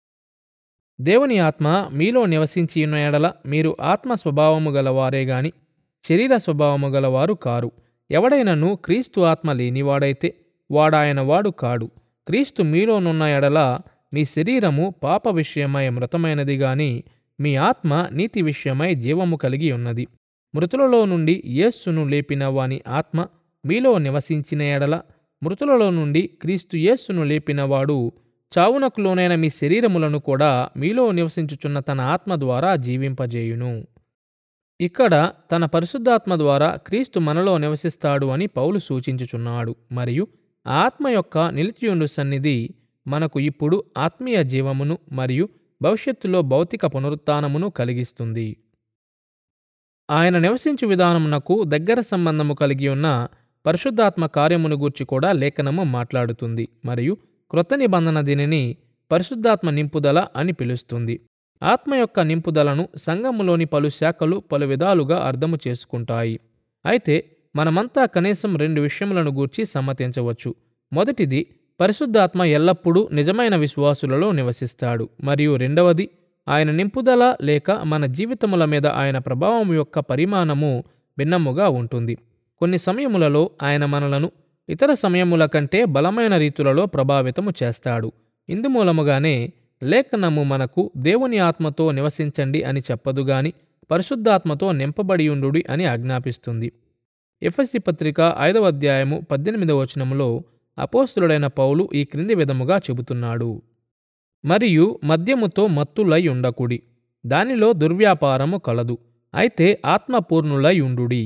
దేవుని ఆత్మ మీలో నివసించి ఉన్న ఎడల మీరు ఆత్మ స్వభావము గలవారే గాని శరీర స్వభావము గలవారు కారు ఎవడైనను క్రీస్తు ఆత్మ లేనివాడైతే వాడాయన వాడు కాడు క్రీస్తు మీలోనున్న ఎడల మీ శరీరము పాప విషయమై మృతమైనది గాని మీ ఆత్మ నీతి విషయమై జీవము కలిగి ఉన్నది మృతులలో నుండి యేస్సును లేపిన వాని ఆత్మ మీలో నివసించిన ఎడల మృతులలో నుండి క్రీస్తు యేస్సును లేపినవాడు చావునకు లోనైన మీ శరీరములను కూడా మీలో నివసించుచున్న తన ఆత్మ ద్వారా జీవింపజేయును ఇక్కడ తన పరిశుద్ధాత్మ ద్వారా క్రీస్తు మనలో నివసిస్తాడు అని పౌలు సూచించుచున్నాడు మరియు ఆ ఆత్మ యొక్క నిలిచియుండు సన్నిధి మనకు ఇప్పుడు ఆత్మీయ జీవమును మరియు భవిష్యత్తులో భౌతిక పునరుత్థానమును కలిగిస్తుంది ఆయన నివసించు విధానమునకు దగ్గర సంబంధము కలిగి ఉన్న పరిశుద్ధాత్మ కార్యమును గూర్చి కూడా లేఖనము మాట్లాడుతుంది మరియు క్రొత్త నిబంధన దీనిని పరిశుద్ధాత్మ నింపుదల అని పిలుస్తుంది ఆత్మ యొక్క నింపుదలను సంఘములోని పలు శాఖలు పలు విధాలుగా అర్థము చేసుకుంటాయి అయితే మనమంతా కనీసం రెండు విషయములను గూర్చి సమ్మతించవచ్చు మొదటిది పరిశుద్ధాత్మ ఎల్లప్పుడూ నిజమైన విశ్వాసులలో నివసిస్తాడు మరియు రెండవది ఆయన నింపుదల లేక మన జీవితముల మీద ఆయన ప్రభావం యొక్క పరిమాణము భిన్నముగా ఉంటుంది కొన్ని సమయములలో ఆయన మనలను ఇతర సమయముల కంటే బలమైన రీతులలో ప్రభావితము చేస్తాడు ఇందుమూలముగానే లేఖనము మనకు దేవుని ఆత్మతో నివసించండి అని చెప్పదుగాని పరిశుద్ధాత్మతో నింపబడియుండుడి అని ఆజ్ఞాపిస్తుంది ఎఫ్ఎస్సి పత్రిక ఐదవ అధ్యాయము పద్దెనిమిదవ వచనములో అపోస్తులుడైన పౌలు ఈ క్రింది విధముగా చెబుతున్నాడు మరియు మద్యముతో మత్తులై ఉండకుడి దానిలో దుర్వ్యాపారము కలదు అయితే ఆత్మపూర్ణులై ఉండుడి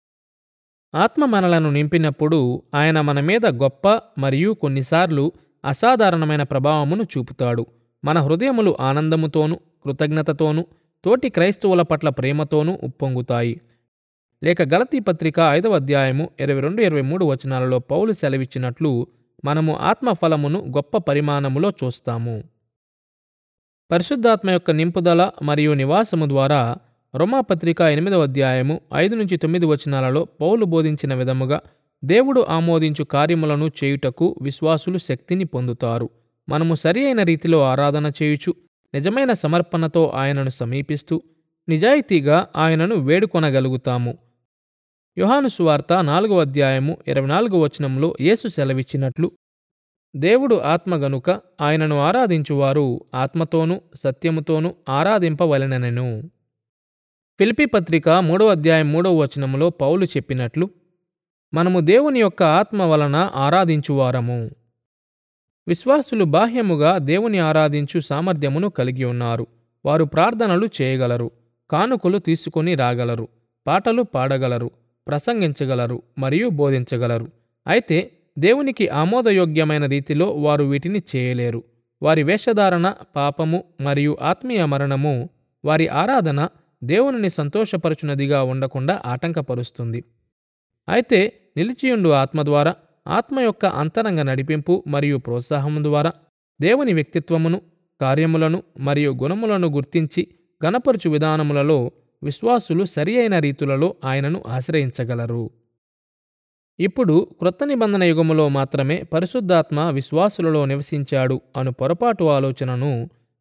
ఆత్మ మనలను నింపినప్పుడు ఆయన మన మీద గొప్ప మరియు కొన్నిసార్లు అసాధారణమైన ప్రభావమును చూపుతాడు మన హృదయములు ఆనందముతోనూ కృతజ్ఞతతోనూ తోటి క్రైస్తవుల పట్ల ప్రేమతోనూ ఉప్పొంగుతాయి లేక గలతీ పత్రిక ఐదవ అధ్యాయము ఇరవై రెండు ఇరవై మూడు వచనాలలో పౌలు సెలవిచ్చినట్లు మనము ఆత్మఫలమును గొప్ప పరిమాణములో చూస్తాము పరిశుద్ధాత్మ యొక్క నింపుదల మరియు నివాసము ద్వారా రోమాపత్రిక ఎనిమిదవ అధ్యాయము ఐదు నుంచి తొమ్మిది వచనాలలో పౌలు బోధించిన విధముగా దేవుడు ఆమోదించు కార్యములను చేయుటకు విశ్వాసులు శక్తిని పొందుతారు మనము సరి అయిన రీతిలో ఆరాధన చేయుచు నిజమైన సమర్పణతో ఆయనను సమీపిస్తూ నిజాయితీగా ఆయనను వేడుకొనగలుగుతాము యోహాను సువార్త నాలుగో అధ్యాయము ఇరవై నాలుగో వచనంలో యేసు సెలవిచ్చినట్లు దేవుడు ఆత్మ గనుక ఆయనను ఆరాధించువారు ఆత్మతోనూ సత్యముతోనూ ఆరాధింపవలెననెను ఫిలిపి పత్రిక మూడో అధ్యాయం మూడో వచనములో పౌలు చెప్పినట్లు మనము దేవుని యొక్క ఆత్మ వలన ఆరాధించువారము విశ్వాసులు బాహ్యముగా దేవుని ఆరాధించు సామర్థ్యమును కలిగి ఉన్నారు వారు ప్రార్థనలు చేయగలరు కానుకలు తీసుకొని రాగలరు పాటలు పాడగలరు ప్రసంగించగలరు మరియు బోధించగలరు అయితే దేవునికి ఆమోదయోగ్యమైన రీతిలో వారు వీటిని చేయలేరు వారి వేషధారణ పాపము మరియు ఆత్మీయ మరణము వారి ఆరాధన దేవునిని సంతోషపరచునదిగా ఉండకుండా ఆటంకపరుస్తుంది అయితే నిలిచియుండు ఆత్మ ద్వారా ఆత్మ యొక్క అంతరంగ నడిపింపు మరియు ప్రోత్సాహం ద్వారా దేవుని వ్యక్తిత్వమును కార్యములను మరియు గుణములను గుర్తించి గణపరుచు విధానములలో విశ్వాసులు సరి అయిన రీతులలో ఆయనను ఆశ్రయించగలరు ఇప్పుడు క్రొత్త నిబంధన యుగములో మాత్రమే పరిశుద్ధాత్మ విశ్వాసులలో నివసించాడు అను పొరపాటు ఆలోచనను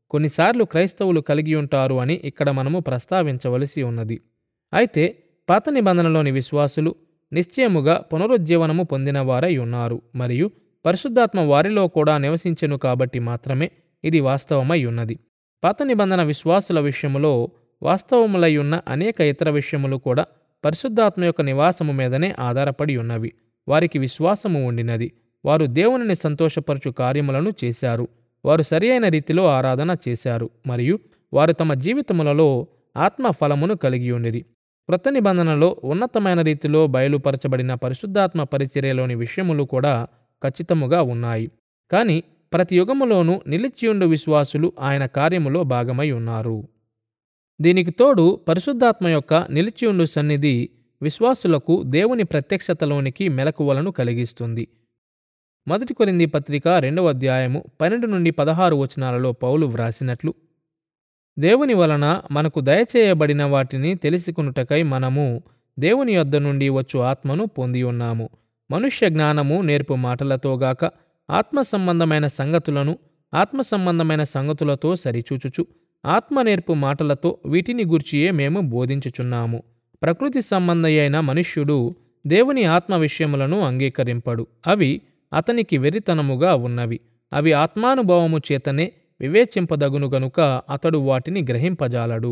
కొన్నిసార్లు క్రైస్తవులు కలిగి ఉంటారు అని ఇక్కడ మనము ప్రస్తావించవలసి ఉన్నది అయితే పాత నిబంధనలోని విశ్వాసులు నిశ్చయముగా పునరుజ్జీవనము పొందినవారై ఉన్నారు మరియు పరిశుద్ధాత్మ వారిలో కూడా నివసించెను కాబట్టి మాత్రమే ఇది వాస్తవమై ఉన్నది పాత నిబంధన విశ్వాసుల విషయములో వాస్తవములై ఉన్న అనేక ఇతర విషయములు కూడా పరిశుద్ధాత్మ యొక్క నివాసము మీదనే ఆధారపడి ఉన్నవి వారికి విశ్వాసము ఉండినది వారు దేవునిని సంతోషపరచు కార్యములను చేశారు వారు సరియైన రీతిలో ఆరాధన చేశారు మరియు వారు తమ జీవితములలో ఆత్మ ఫలమును కలిగి ఉండిరి క్రొత్త నిబంధనలో ఉన్నతమైన రీతిలో బయలుపరచబడిన పరిశుద్ధాత్మ పరిచర్యలోని విషయములు కూడా ఖచ్చితముగా ఉన్నాయి కానీ ప్రతి యుగములోనూ నిలిచియుండు విశ్వాసులు ఆయన కార్యములో భాగమై ఉన్నారు దీనికి తోడు పరిశుద్ధాత్మ యొక్క నిలిచియుండు సన్నిధి విశ్వాసులకు దేవుని ప్రత్యక్షతలోనికి మెలకువలను కలిగిస్తుంది మొదటి కొరింది పత్రిక రెండవ అధ్యాయము పన్నెండు నుండి పదహారు వచనాలలో పౌలు వ్రాసినట్లు దేవుని వలన మనకు దయచేయబడిన వాటిని తెలుసుకునుటకై మనము దేవుని యొద్ద నుండి వచ్చు ఆత్మను పొంది ఉన్నాము మనుష్య జ్ఞానము నేర్పు మాటలతోగాక ఆత్మ సంబంధమైన సంగతులను ఆత్మ సంబంధమైన సంగతులతో సరిచూచుచు ఆత్మ నేర్పు మాటలతో వీటిని గూర్చియే మేము బోధించుచున్నాము ప్రకృతి సంబంధి అయిన మనుష్యుడు దేవుని ఆత్మ విషయములను అంగీకరింపడు అవి అతనికి వెరితనముగా ఉన్నవి అవి ఆత్మానుభవము చేతనే వివేచింపదగును గనుక అతడు వాటిని గ్రహింపజాలడు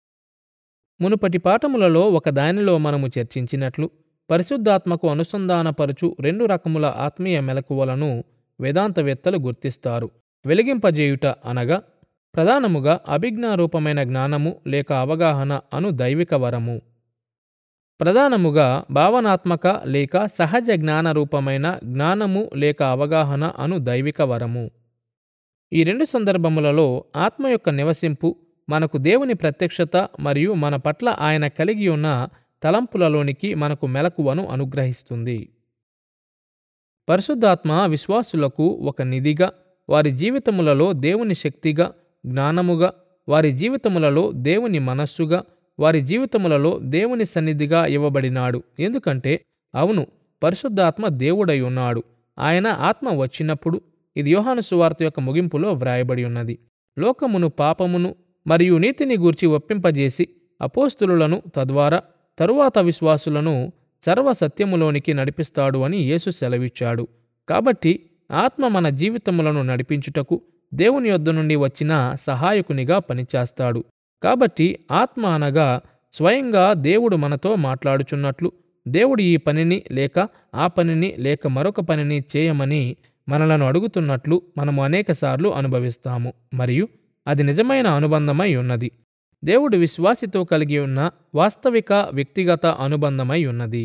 మునుపటి పాఠములలో ఒక దానిలో మనము చర్చించినట్లు పరిశుద్ధాత్మకు అనుసంధానపరచు రెండు రకముల ఆత్మీయ మెలకువలను వేదాంతవేత్తలు గుర్తిస్తారు వెలిగింపజేయుట అనగా ప్రధానముగా అభిజ్ఞారూపమైన జ్ఞానము లేక అవగాహన అను దైవిక వరము ప్రధానముగా భావనాత్మక లేక సహజ జ్ఞానరూపమైన జ్ఞానము లేక అవగాహన అను దైవిక వరము ఈ రెండు సందర్భములలో ఆత్మ యొక్క నివసింపు మనకు దేవుని ప్రత్యక్షత మరియు మన పట్ల ఆయన కలిగి ఉన్న తలంపులలోనికి మనకు మెలకువను అనుగ్రహిస్తుంది పరిశుద్ధాత్మ విశ్వాసులకు ఒక నిధిగా వారి జీవితములలో దేవుని శక్తిగా జ్ఞానముగా వారి జీవితములలో దేవుని మనస్సుగా వారి జీవితములలో దేవుని సన్నిధిగా ఇవ్వబడినాడు ఎందుకంటే అవును పరిశుద్ధాత్మ దేవుడై ఉన్నాడు ఆయన ఆత్మ వచ్చినప్పుడు ఇది యోహాను సువార్త యొక్క ముగింపులో వ్రాయబడి ఉన్నది లోకమును పాపమును మరియు నీతిని గూర్చి ఒప్పింపజేసి అపోస్తులను తద్వారా తరువాత విశ్వాసులను సర్వ సత్యములోనికి నడిపిస్తాడు అని యేసు సెలవిచ్చాడు కాబట్టి ఆత్మ మన జీవితములను నడిపించుటకు దేవుని యొద్ద నుండి వచ్చిన సహాయకునిగా పనిచేస్తాడు కాబట్టి ఆత్మ అనగా స్వయంగా దేవుడు మనతో మాట్లాడుచున్నట్లు దేవుడు ఈ పనిని లేక ఆ పనిని లేక మరొక పనిని చేయమని మనలను అడుగుతున్నట్లు మనము అనేకసార్లు అనుభవిస్తాము మరియు అది నిజమైన అనుబంధమై ఉన్నది దేవుడు విశ్వాసితో కలిగి ఉన్న వాస్తవిక వ్యక్తిగత అనుబంధమై ఉన్నది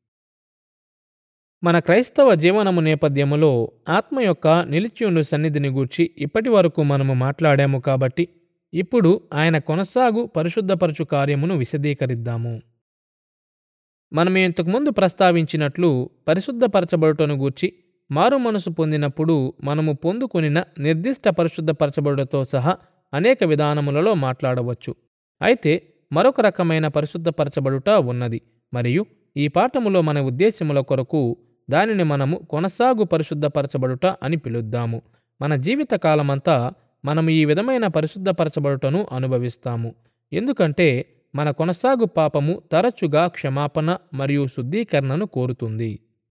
మన క్రైస్తవ జీవనము నేపథ్యములో ఆత్మ యొక్క నిలిచియుండు సన్నిధిని గూర్చి ఇప్పటి వరకు మనము మాట్లాడాము కాబట్టి ఇప్పుడు ఆయన కొనసాగు పరిశుద్ధపరచు కార్యమును విశదీకరిద్దాము మనం ఇంతకుముందు ప్రస్తావించినట్లు పరిశుద్ధపరచబడుటను గూర్చి మారు మనసు పొందినప్పుడు మనము పొందుకొనిన నిర్దిష్ట పరిశుద్ధపరచబడుటతో సహా అనేక విధానములలో మాట్లాడవచ్చు అయితే మరొక రకమైన పరిశుద్ధపరచబడుట ఉన్నది మరియు ఈ పాఠములో మన ఉద్దేశముల కొరకు దానిని మనము కొనసాగు పరిశుద్ధపరచబడుట అని పిలుద్దాము మన జీవిత కాలమంతా మనము ఈ విధమైన పరిశుద్ధపరచబడుటను అనుభవిస్తాము ఎందుకంటే మన కొనసాగు పాపము తరచుగా క్షమాపణ మరియు శుద్ధీకరణను కోరుతుంది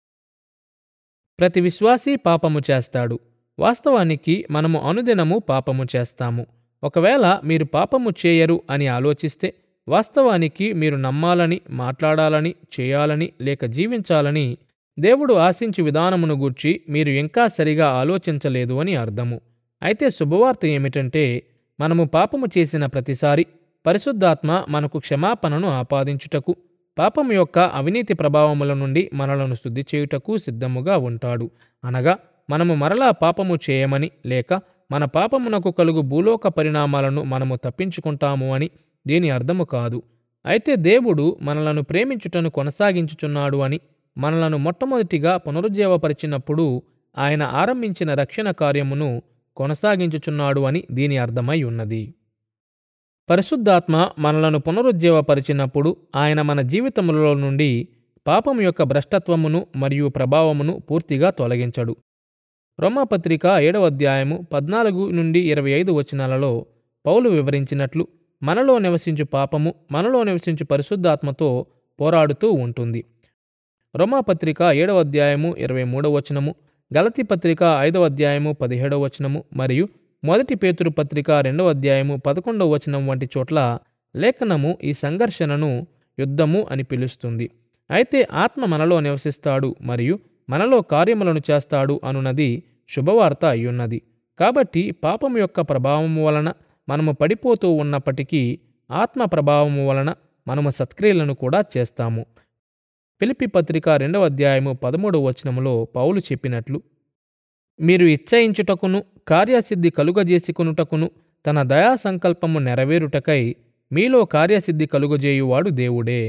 ప్రతి విశ్వాసీ పాపము చేస్తాడు వాస్తవానికి మనము అనుదినము పాపము చేస్తాము ఒకవేళ మీరు పాపము చేయరు అని ఆలోచిస్తే వాస్తవానికి మీరు నమ్మాలని మాట్లాడాలని చేయాలని లేక జీవించాలని దేవుడు ఆశించు విధానమును గూర్చి మీరు ఇంకా సరిగా ఆలోచించలేదు అని అర్థము అయితే శుభవార్త ఏమిటంటే మనము పాపము చేసిన ప్రతిసారి పరిశుద్ధాత్మ మనకు క్షమాపణను ఆపాదించుటకు పాపము యొక్క అవినీతి ప్రభావముల నుండి మనలను శుద్ధి చేయుటకు సిద్ధముగా ఉంటాడు అనగా మనము మరలా పాపము చేయమని లేక మన పాపమునకు కలుగు భూలోక పరిణామాలను మనము తప్పించుకుంటాము అని దీని అర్థము కాదు అయితే దేవుడు మనలను ప్రేమించుటను కొనసాగించుచున్నాడు అని మనలను మొట్టమొదటిగా పునరుజ్జీవపరిచినప్పుడు ఆయన ఆరంభించిన రక్షణ కార్యమును కొనసాగించుచున్నాడు అని దీని అర్థమై ఉన్నది పరిశుద్ధాత్మ మనలను పునరుజ్జీవపరిచినప్పుడు ఆయన మన జీవితములలో నుండి పాపం యొక్క భ్రష్టత్వమును మరియు ప్రభావమును పూర్తిగా తొలగించడు రోమాపత్రిక ఏడవ అధ్యాయము పద్నాలుగు నుండి ఇరవై ఐదు వచనాలలో పౌలు వివరించినట్లు మనలో నివసించు పాపము మనలో నివసించు పరిశుద్ధాత్మతో పోరాడుతూ ఉంటుంది రోమాపత్రిక ఏడవ అధ్యాయము ఇరవై మూడవ వచనము గలతి పత్రిక ఐదవ అధ్యాయము పదిహేడవ వచనము మరియు మొదటి పేతురు పత్రిక రెండవ అధ్యాయము పదకొండవ వచనం వంటి చోట్ల లేఖనము ఈ సంఘర్షణను యుద్ధము అని పిలుస్తుంది అయితే ఆత్మ మనలో నివసిస్తాడు మరియు మనలో కార్యములను చేస్తాడు అనున్నది శుభవార్త అయ్యున్నది కాబట్టి పాపము యొక్క ప్రభావము వలన మనము పడిపోతూ ఉన్నప్పటికీ ఆత్మ ప్రభావము వలన మనము సత్క్రియలను కూడా చేస్తాము ఫిలిపి పత్రిక రెండవ అధ్యాయము పదమూడవ వచనములో పౌలు చెప్పినట్లు మీరు ఇచ్చయించుటకును కార్యసిద్ధి కలుగజేసుకునుటకును తన దయా సంకల్పము నెరవేరుటకై మీలో కార్యసిద్ధి కలుగజేయువాడు దేవుడే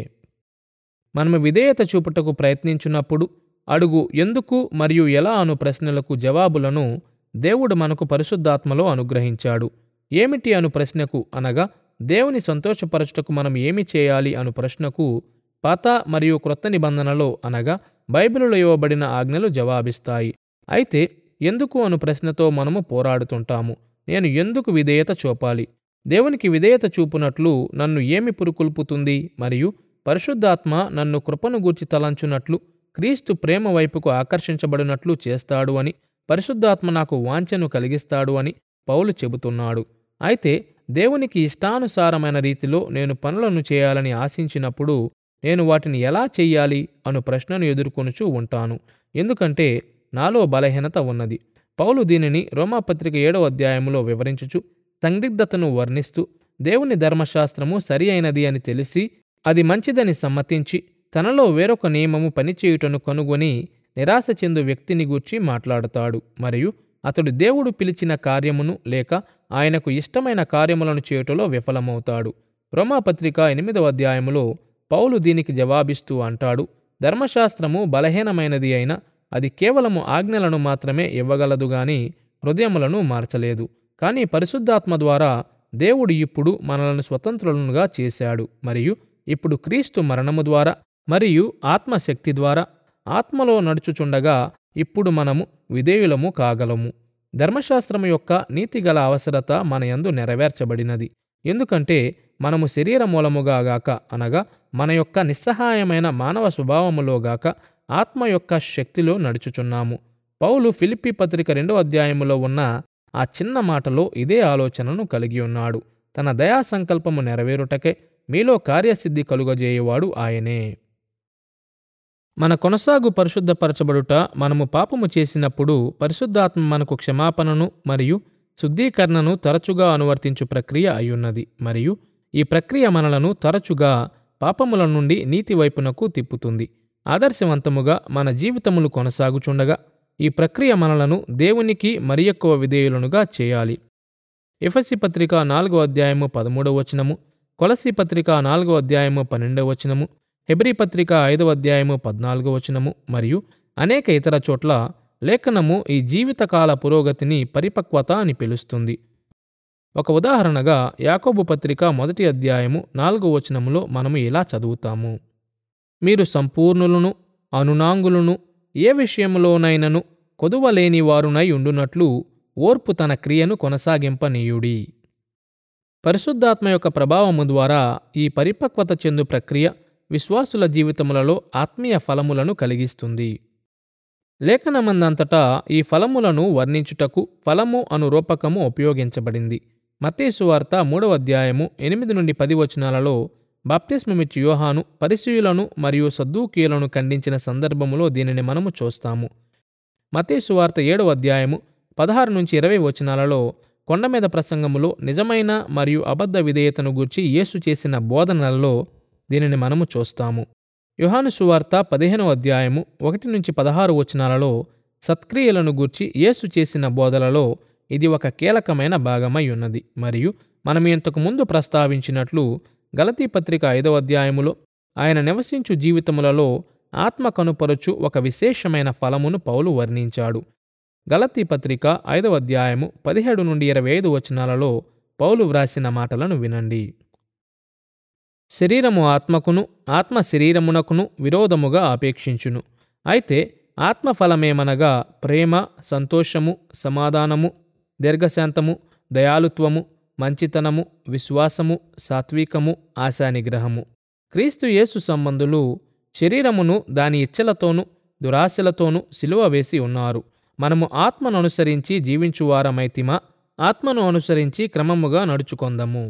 మనము విధేయత చూపుటకు ప్రయత్నించున్నప్పుడు అడుగు ఎందుకు మరియు ఎలా అను ప్రశ్నలకు జవాబులను దేవుడు మనకు పరిశుద్ధాత్మలో అనుగ్రహించాడు ఏమిటి అను ప్రశ్నకు అనగా దేవుని సంతోషపరచుటకు మనం ఏమి చేయాలి అను ప్రశ్నకు పాత మరియు క్రొత్త నిబంధనలో అనగా బైబిలులో ఇవ్వబడిన ఆజ్ఞలు జవాబిస్తాయి అయితే ఎందుకు అను ప్రశ్నతో మనము పోరాడుతుంటాము నేను ఎందుకు విధేయత చూపాలి దేవునికి విధేయత చూపునట్లు నన్ను ఏమి పురుకొల్పుతుంది మరియు పరిశుద్ధాత్మ నన్ను కృపను గూర్చి తలంచునట్లు క్రీస్తు ప్రేమ వైపుకు ఆకర్షించబడినట్లు చేస్తాడు అని పరిశుద్ధాత్మ నాకు వాంఛను కలిగిస్తాడు అని పౌలు చెబుతున్నాడు అయితే దేవునికి ఇష్టానుసారమైన రీతిలో నేను పనులను చేయాలని ఆశించినప్పుడు నేను వాటిని ఎలా చెయ్యాలి అను ప్రశ్నను ఎదుర్కొనుచూ ఉంటాను ఎందుకంటే నాలో బలహీనత ఉన్నది పౌలు దీనిని రోమాపత్రిక ఏడవ అధ్యాయంలో వివరించుచు సందిగ్ధతను వర్ణిస్తూ దేవుని ధర్మశాస్త్రము సరి అయినది అని తెలిసి అది మంచిదని సమ్మతించి తనలో వేరొక నియమము పనిచేయుటను కనుగొని నిరాశ చెందు వ్యక్తిని గూర్చి మాట్లాడతాడు మరియు అతడు దేవుడు పిలిచిన కార్యమును లేక ఆయనకు ఇష్టమైన కార్యములను చేయుటలో విఫలమవుతాడు రోమాపత్రిక ఎనిమిదవ అధ్యాయములో పౌలు దీనికి జవాబిస్తూ అంటాడు ధర్మశాస్త్రము బలహీనమైనది అయినా అది కేవలము ఆజ్ఞలను మాత్రమే ఇవ్వగలదు గాని హృదయములను మార్చలేదు కానీ పరిశుద్ధాత్మ ద్వారా దేవుడు ఇప్పుడు మనలను స్వతంత్రులుగా చేశాడు మరియు ఇప్పుడు క్రీస్తు మరణము ద్వారా మరియు ఆత్మశక్తి ద్వారా ఆత్మలో నడుచుచుండగా ఇప్పుడు మనము విధేయులము కాగలము ధర్మశాస్త్రము యొక్క నీతిగల అవసరత మన యందు నెరవేర్చబడినది ఎందుకంటే మనము శరీర మూలముగా గాక అనగా మన యొక్క నిస్సహాయమైన మానవ స్వభావములో గాక ఆత్మ యొక్క శక్తిలో నడుచుచున్నాము పౌలు ఫిలిప్పి పత్రిక రెండో అధ్యాయములో ఉన్న ఆ చిన్న మాటలో ఇదే ఆలోచనను కలిగి ఉన్నాడు తన దయా సంకల్పము నెరవేరుటకే మీలో కార్యసిద్ధి కలుగజేయువాడు ఆయనే మన కొనసాగు పరిశుద్ధపరచబడుట మనము పాపము చేసినప్పుడు పరిశుద్ధాత్మ మనకు క్షమాపణను మరియు శుద్ధీకరణను తరచుగా అనువర్తించు ప్రక్రియ అయ్యున్నది మరియు ఈ ప్రక్రియ మనలను తరచుగా పాపముల నుండి నీతి వైపునకు తిప్పుతుంది ఆదర్శవంతముగా మన జీవితములు కొనసాగుచుండగా ఈ ప్రక్రియ మనలను దేవునికి మరి ఎక్కువ విధేయులనుగా చేయాలి ఎఫసి పత్రిక నాలుగో అధ్యాయము పదమూడవ వచనము కొలసి పత్రిక నాలుగో అధ్యాయము పన్నెండవ వచనము హెబ్రీ పత్రిక ఐదవ అధ్యాయము పద్నాలుగో వచనము మరియు అనేక ఇతర చోట్ల లేఖనము ఈ జీవితకాల పురోగతిని పరిపక్వత అని పిలుస్తుంది ఒక ఉదాహరణగా యాకోబు పత్రిక మొదటి అధ్యాయము నాలుగో వచనములో మనము ఇలా చదువుతాము మీరు సంపూర్ణులను అనునాంగులను ఏ విషయములోనైనను కొదువలేని వారునై ఉండునట్లు ఓర్పు తన క్రియను కొనసాగింపనీయుడి పరిశుద్ధాత్మ యొక్క ప్రభావము ద్వారా ఈ పరిపక్వత చెందు ప్రక్రియ విశ్వాసుల జీవితములలో ఆత్మీయ ఫలములను కలిగిస్తుంది లేఖనమందంతటా ఈ ఫలములను వర్ణించుటకు ఫలము అను రూపకము ఉపయోగించబడింది మత్తేసు వార్త మూడవ అధ్యాయము ఎనిమిది నుండి పది వచనాలలో బాప్తిస్మమిచ్చి యోహాను పరిశీయులను మరియు సద్దూకీయులను ఖండించిన సందర్భములో దీనిని మనము చూస్తాము మత్తేసు వార్త ఏడవ అధ్యాయము పదహారు నుంచి ఇరవై వచనాలలో కొండ మీద ప్రసంగములో నిజమైన మరియు అబద్ధ విధేయతను గూర్చి యేసు చేసిన బోధనలలో దీనిని మనము చూస్తాము యోహాను సువార్త పదిహేనవ అధ్యాయము ఒకటి నుంచి పదహారు వచనాలలో సత్క్రియలను గూర్చి యేసు చేసిన బోధలలో ఇది ఒక కీలకమైన భాగమై ఉన్నది మరియు మనం ఇంతకు ముందు ప్రస్తావించినట్లు గలతీ పత్రిక ఐదవ అధ్యాయములో ఆయన నివసించు జీవితములలో ఆత్మ కనుపరచు ఒక విశేషమైన ఫలమును పౌలు వర్ణించాడు గలతీ పత్రిక ఐదవ అధ్యాయము పదిహేడు నుండి ఇరవై ఐదు వచనాలలో పౌలు వ్రాసిన మాటలను వినండి శరీరము ఆత్మకును ఆత్మ శరీరమునకును విరోధముగా ఆపేక్షించును అయితే ఆత్మఫలమేమనగా ప్రేమ సంతోషము సమాధానము దీర్ఘశాంతము దయాలుత్వము మంచితనము విశ్వాసము సాత్వికము ఆశానిగ్రహము క్రీస్తు యేసు సంబంధులు శరీరమును దాని ఇచ్చలతోనూ దురాశలతోనూ సిలువ వేసి ఉన్నారు మనము ఆత్మను అనుసరించి జీవించువారమైతిమా ఆత్మను అనుసరించి క్రమముగా నడుచుకొందము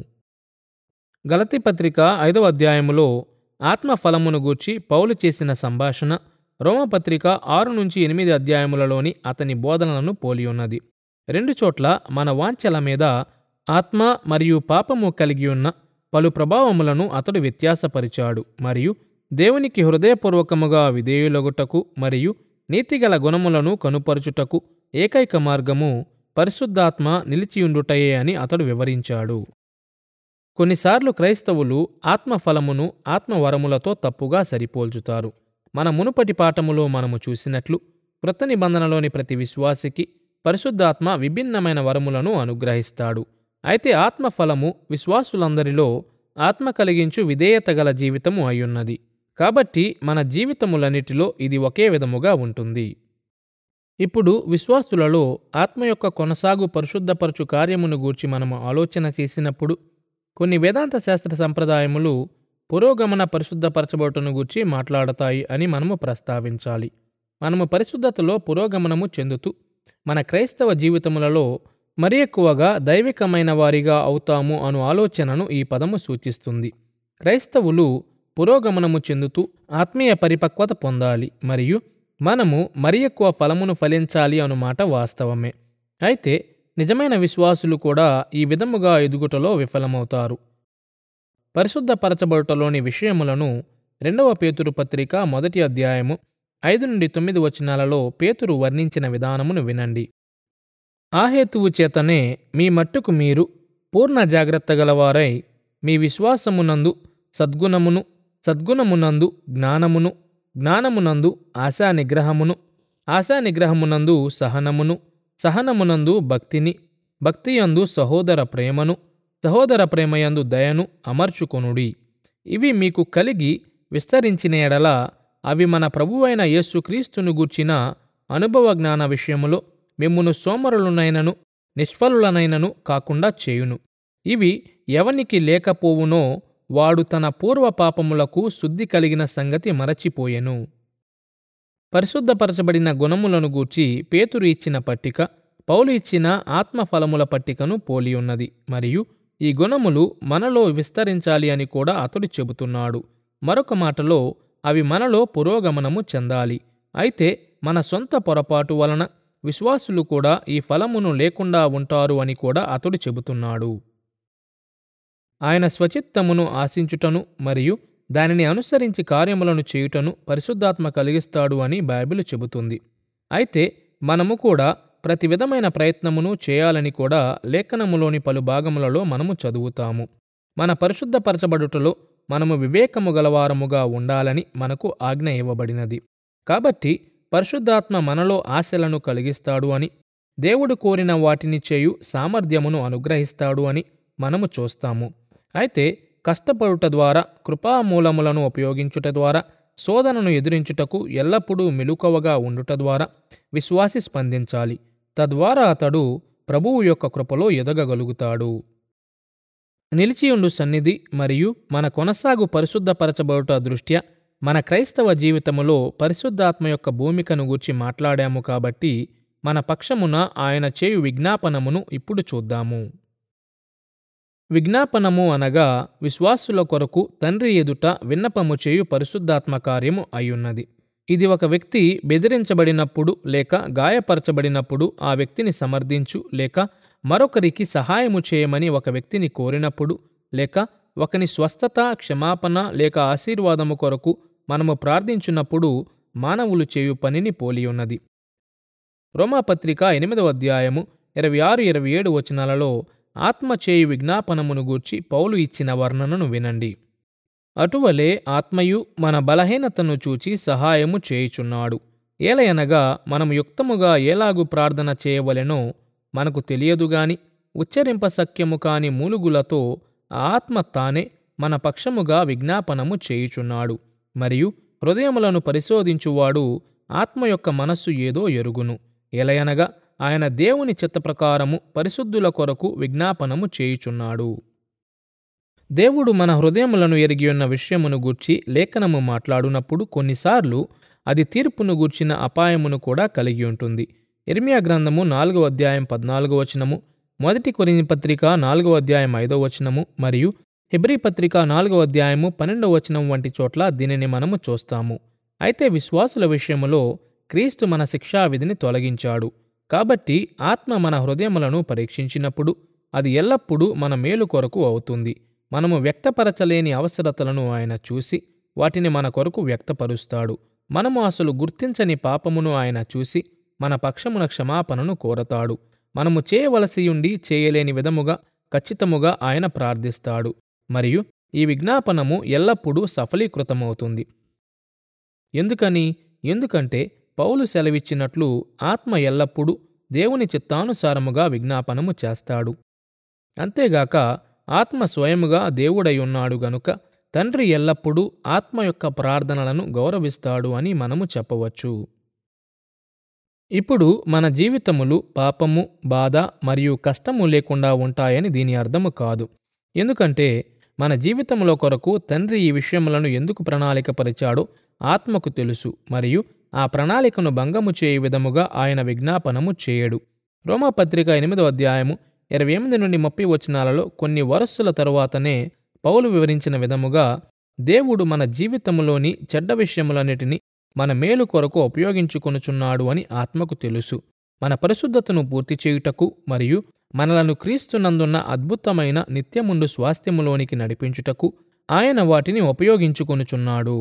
గలతి పత్రిక ఐదవ అధ్యాయములో ఆత్మ ఫలమును గూర్చి పౌలు చేసిన సంభాషణ రోమపత్రిక ఆరు నుంచి ఎనిమిది అధ్యాయములలోని అతని బోధనలను పోలి ఉన్నది రెండు చోట్ల మన వాంఛల మీద ఆత్మ మరియు పాపము కలిగి ఉన్న పలు ప్రభావములను అతడు వ్యత్యాసపరిచాడు మరియు దేవునికి హృదయపూర్వకముగా విధేయులగుటకు మరియు నీతిగల గుణములను కనుపరుచుటకు ఏకైక మార్గము పరిశుద్ధాత్మ నిలిచియుండుటయే అని అతడు వివరించాడు కొన్నిసార్లు క్రైస్తవులు ఆత్మఫలమును ఆత్మవరములతో తప్పుగా సరిపోల్చుతారు మన మునుపటి పాఠములో మనము చూసినట్లు కృత నిబంధనలోని ప్రతి విశ్వాసికి పరిశుద్ధాత్మ విభిన్నమైన వరములను అనుగ్రహిస్తాడు అయితే ఆత్మఫలము విశ్వాసులందరిలో ఆత్మ కలిగించు విధేయత గల జీవితము అయ్యున్నది కాబట్టి మన జీవితములన్నిటిలో ఇది ఒకే విధముగా ఉంటుంది ఇప్పుడు విశ్వాసులలో ఆత్మ యొక్క కొనసాగు పరిశుద్ధపరచు కార్యమును గూర్చి మనము ఆలోచన చేసినప్పుడు కొన్ని వేదాంత శాస్త్ర సంప్రదాయములు పురోగమన పరిశుద్ధపరచబడుటను గూర్చి మాట్లాడతాయి అని మనము ప్రస్తావించాలి మనము పరిశుద్ధతలో పురోగమనము చెందుతూ మన క్రైస్తవ జీవితములలో మరి ఎక్కువగా దైవికమైన వారిగా అవుతాము అను ఆలోచనను ఈ పదము సూచిస్తుంది క్రైస్తవులు పురోగమనము చెందుతూ ఆత్మీయ పరిపక్వత పొందాలి మరియు మనము మరి ఎక్కువ ఫలమును ఫలించాలి అనుమాట వాస్తవమే అయితే నిజమైన విశ్వాసులు కూడా ఈ విధముగా ఎదుగుటలో విఫలమవుతారు పరిశుద్ధపరచబడుటలోని విషయములను రెండవ పేతురు పత్రిక మొదటి అధ్యాయము ఐదు నుండి తొమ్మిది వచనాలలో పేతురు వర్ణించిన విధానమును వినండి ఆ హేతువు చేతనే మీ మట్టుకు మీరు పూర్ణ జాగ్రత్త గలవారై మీ విశ్వాసమునందు సద్గుణమును సద్గుణమునందు జ్ఞానమును జ్ఞానమునందు ఆశా నిగ్రహమును ఆశా నిగ్రహమునందు సహనమును సహనమునందు భక్తిని భక్తియందు సహోదర ప్రేమను సహోదర ప్రేమయందు దయను అమర్చుకొనుడి ఇవి మీకు కలిగి విస్తరించిన ఎడల అవి మన ప్రభువైన యేసుక్రీస్తును గూర్చిన అనుభవ జ్ఞాన విషయములో మిమ్మును సోమరులనైనను నిష్ఫలులనైనను కాకుండా చేయును ఇవి ఎవనికి లేకపోవునో వాడు తన పూర్వ పాపములకు శుద్ధి కలిగిన సంగతి మరచిపోయెను పరిశుద్ధపరచబడిన గుణములను గూర్చి పేతురు ఇచ్చిన పట్టిక పౌలు ఇచ్చిన ఆత్మఫలముల పట్టికను పోలి ఉన్నది మరియు ఈ గుణములు మనలో విస్తరించాలి అని కూడా అతడు చెబుతున్నాడు మరొక మాటలో అవి మనలో పురోగమనము చెందాలి అయితే మన సొంత పొరపాటు వలన విశ్వాసులు కూడా ఈ ఫలమును లేకుండా ఉంటారు అని కూడా అతడు చెబుతున్నాడు ఆయన స్వచిత్తమును ఆశించుటను మరియు దానిని అనుసరించి కార్యములను చేయుటను పరిశుద్ధాత్మ కలిగిస్తాడు అని బైబిల్ చెబుతుంది అయితే మనము కూడా ప్రతి విధమైన ప్రయత్నమును చేయాలని కూడా లేఖనములోని పలు భాగములలో మనము చదువుతాము మన పరిశుద్ధపరచబడుటలో మనము వివేకము గలవారముగా ఉండాలని మనకు ఆజ్ఞ ఇవ్వబడినది కాబట్టి పరిశుద్ధాత్మ మనలో ఆశలను కలిగిస్తాడు అని దేవుడు కోరిన వాటిని చేయు సామర్థ్యమును అనుగ్రహిస్తాడు అని మనము చూస్తాము అయితే కష్టపడుట ద్వారా కృపామూలములను ఉపయోగించుట ద్వారా శోధనను ఎదిరించుటకు ఎల్లప్పుడూ మెలుకవగా ఉండుట ద్వారా విశ్వాసి స్పందించాలి తద్వారా అతడు ప్రభువు యొక్క కృపలో ఎదగగలుగుతాడు నిలిచియుండు సన్నిధి మరియు మన కొనసాగు పరిశుద్ధపరచబడుట దృష్ట్యా మన క్రైస్తవ జీవితములో పరిశుద్ధాత్మ యొక్క భూమికను గూర్చి మాట్లాడాము కాబట్టి మన పక్షమున ఆయన చేయు విజ్ఞాపనమును ఇప్పుడు చూద్దాము విజ్ఞాపనము అనగా విశ్వాసుల కొరకు తండ్రి ఎదుట విన్నపము చేయు పరిశుద్ధాత్మ కార్యము అయ్యున్నది ఇది ఒక వ్యక్తి బెదిరించబడినప్పుడు లేక గాయపరచబడినప్పుడు ఆ వ్యక్తిని సమర్థించు లేక మరొకరికి సహాయము చేయమని ఒక వ్యక్తిని కోరినప్పుడు లేక ఒకని స్వస్థత క్షమాపణ లేక ఆశీర్వాదము కొరకు మనము ప్రార్థించున్నప్పుడు మానవులు చేయు పనిని పోలియున్నది రోమాపత్రిక ఎనిమిదవ అధ్యాయము ఇరవై ఆరు ఇరవై ఏడు వచనాలలో ఆత్మ చేయు విజ్ఞాపనమును గూర్చి పౌలు ఇచ్చిన వర్ణనను వినండి అటువలే ఆత్మయు మన బలహీనతను చూచి సహాయము చేయుచున్నాడు ఏలయనగా మనము యుక్తముగా ఏలాగు ప్రార్థన చేయవలెనో మనకు తెలియదు గాని ఉచ్చరింప సఖ్యము కాని మూలుగులతో ఆ ఆత్మ తానే మన పక్షముగా విజ్ఞాపనము చేయుచున్నాడు మరియు హృదయములను పరిశోధించువాడు ఆత్మ యొక్క మనస్సు ఏదో ఎరుగును ఎలయనగా ఆయన దేవుని చిత్త ప్రకారము పరిశుద్ధుల కొరకు విజ్ఞాపనము చేయుచున్నాడు దేవుడు మన హృదయములను ఎరిగి ఉన్న విషయమును గూర్చి లేఖనము మాట్లాడునప్పుడు కొన్నిసార్లు అది తీర్పును గూర్చిన అపాయమును కూడా కలిగి ఉంటుంది ఇర్మియా గ్రంథము నాలుగో అధ్యాయం పద్నాలుగో వచనము మొదటి కొరిని పత్రిక నాలుగో అధ్యాయం ఐదో వచనము మరియు హెబ్రీ పత్రిక నాలుగో అధ్యాయము పన్నెండవ వచనం వంటి చోట్ల దీనిని మనము చూస్తాము అయితే విశ్వాసుల విషయములో క్రీస్తు మన శిక్షా విధిని తొలగించాడు కాబట్టి ఆత్మ మన హృదయములను పరీక్షించినప్పుడు అది ఎల్లప్పుడూ మన మేలు కొరకు అవుతుంది మనము వ్యక్తపరచలేని అవసరతలను ఆయన చూసి వాటిని మన కొరకు వ్యక్తపరుస్తాడు మనము అసలు గుర్తించని పాపమును ఆయన చూసి మన పక్షమున క్షమాపణను కోరతాడు మనము చేయవలసియుండి చేయలేని విధముగా ఖచ్చితముగా ఆయన ప్రార్థిస్తాడు మరియు ఈ విజ్ఞాపనము ఎల్లప్పుడూ సఫలీకృతమవుతుంది ఎందుకని ఎందుకంటే పౌలు సెలవిచ్చినట్లు ఆత్మ ఎల్లప్పుడూ దేవుని చిత్తానుసారముగా విజ్ఞాపనము చేస్తాడు అంతేగాక ఆత్మ స్వయముగా దేవుడై ఉన్నాడు గనుక తండ్రి ఎల్లప్పుడూ ఆత్మ యొక్క ప్రార్థనలను గౌరవిస్తాడు అని మనము చెప్పవచ్చు ఇప్పుడు మన జీవితములు పాపము బాధ మరియు కష్టము లేకుండా ఉంటాయని దీని అర్థము కాదు ఎందుకంటే మన జీవితములో కొరకు తండ్రి ఈ విషయములను ఎందుకు ప్రణాళిక పరిచాడో ఆత్మకు తెలుసు మరియు ఆ ప్రణాళికను భంగము చేయు విధముగా ఆయన విజ్ఞాపనము చేయడు రోమాపత్రిక ఎనిమిదో అధ్యాయము ఇరవై ఎనిమిది నుండి ముప్పై వచనాలలో కొన్ని వరస్సుల తరువాతనే పౌలు వివరించిన విధముగా దేవుడు మన జీవితములోని చెడ్డ విషయములన్నిటినీ మన మేలు కొరకు ఉపయోగించుకొనుచున్నాడు అని ఆత్మకు తెలుసు మన పరిశుద్ధతను పూర్తి చేయుటకు మరియు మనలను క్రీస్తునందున్న అద్భుతమైన నిత్యముండు స్వాస్థ్యములోనికి నడిపించుటకు ఆయన వాటిని ఉపయోగించుకొనుచున్నాడు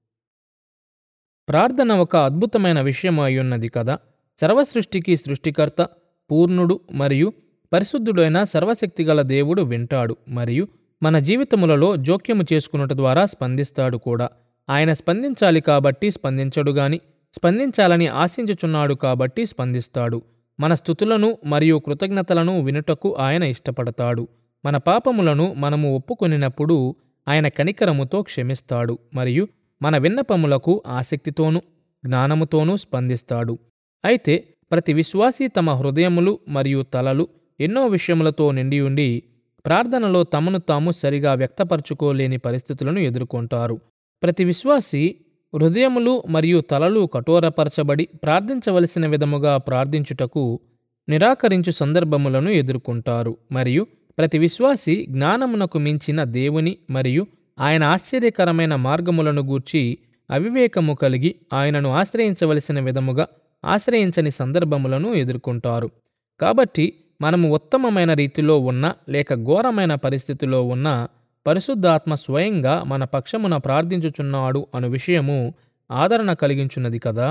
ప్రార్థన ఒక అద్భుతమైన విషయం అయ్యున్నది కదా సర్వసృష్టికి సృష్టికర్త పూర్ణుడు మరియు పరిశుద్ధుడైన సర్వశక్తిగల దేవుడు వింటాడు మరియు మన జీవితములలో జోక్యము చేసుకున్నట ద్వారా స్పందిస్తాడు కూడా ఆయన స్పందించాలి కాబట్టి స్పందించడు గాని స్పందించాలని ఆశించుచున్నాడు కాబట్టి స్పందిస్తాడు మన స్థుతులను మరియు కృతజ్ఞతలను వినుటకు ఆయన ఇష్టపడతాడు మన పాపములను మనము ఒప్పుకొనినప్పుడు ఆయన కనికరముతో క్షమిస్తాడు మరియు మన విన్నపములకు ఆసక్తితోనూ జ్ఞానముతోనూ స్పందిస్తాడు అయితే ప్రతి విశ్వాసీ తమ హృదయములు మరియు తలలు ఎన్నో విషయములతో నిండి ఉండి ప్రార్థనలో తమను తాము సరిగా వ్యక్తపరచుకోలేని పరిస్థితులను ఎదుర్కొంటారు ప్రతి విశ్వాసి హృదయములు మరియు తలలు కఠోరపరచబడి ప్రార్థించవలసిన విధముగా ప్రార్థించుటకు నిరాకరించు సందర్భములను ఎదుర్కొంటారు మరియు ప్రతి విశ్వాసి జ్ఞానమునకు మించిన దేవుని మరియు ఆయన ఆశ్చర్యకరమైన మార్గములను గూర్చి అవివేకము కలిగి ఆయనను ఆశ్రయించవలసిన విధముగా ఆశ్రయించని సందర్భములను ఎదుర్కొంటారు కాబట్టి మనము ఉత్తమమైన రీతిలో ఉన్న లేక ఘోరమైన పరిస్థితిలో ఉన్న పరిశుద్ధాత్మ స్వయంగా మన పక్షమున ప్రార్థించుచున్నాడు అను విషయము ఆదరణ కలిగించున్నది కదా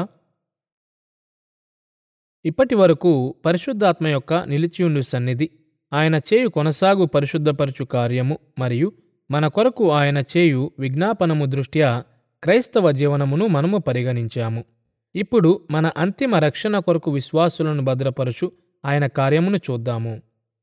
ఇప్పటి వరకు పరిశుద్ధాత్మ యొక్క నిలిచియుండు సన్నిధి ఆయన చేయు కొనసాగు పరిశుద్ధపరచు కార్యము మరియు మన కొరకు ఆయన చేయు విజ్ఞాపనము దృష్ట్యా క్రైస్తవ జీవనమును మనము పరిగణించాము ఇప్పుడు మన అంతిమ రక్షణ కొరకు విశ్వాసులను భద్రపరచు ఆయన కార్యమును చూద్దాము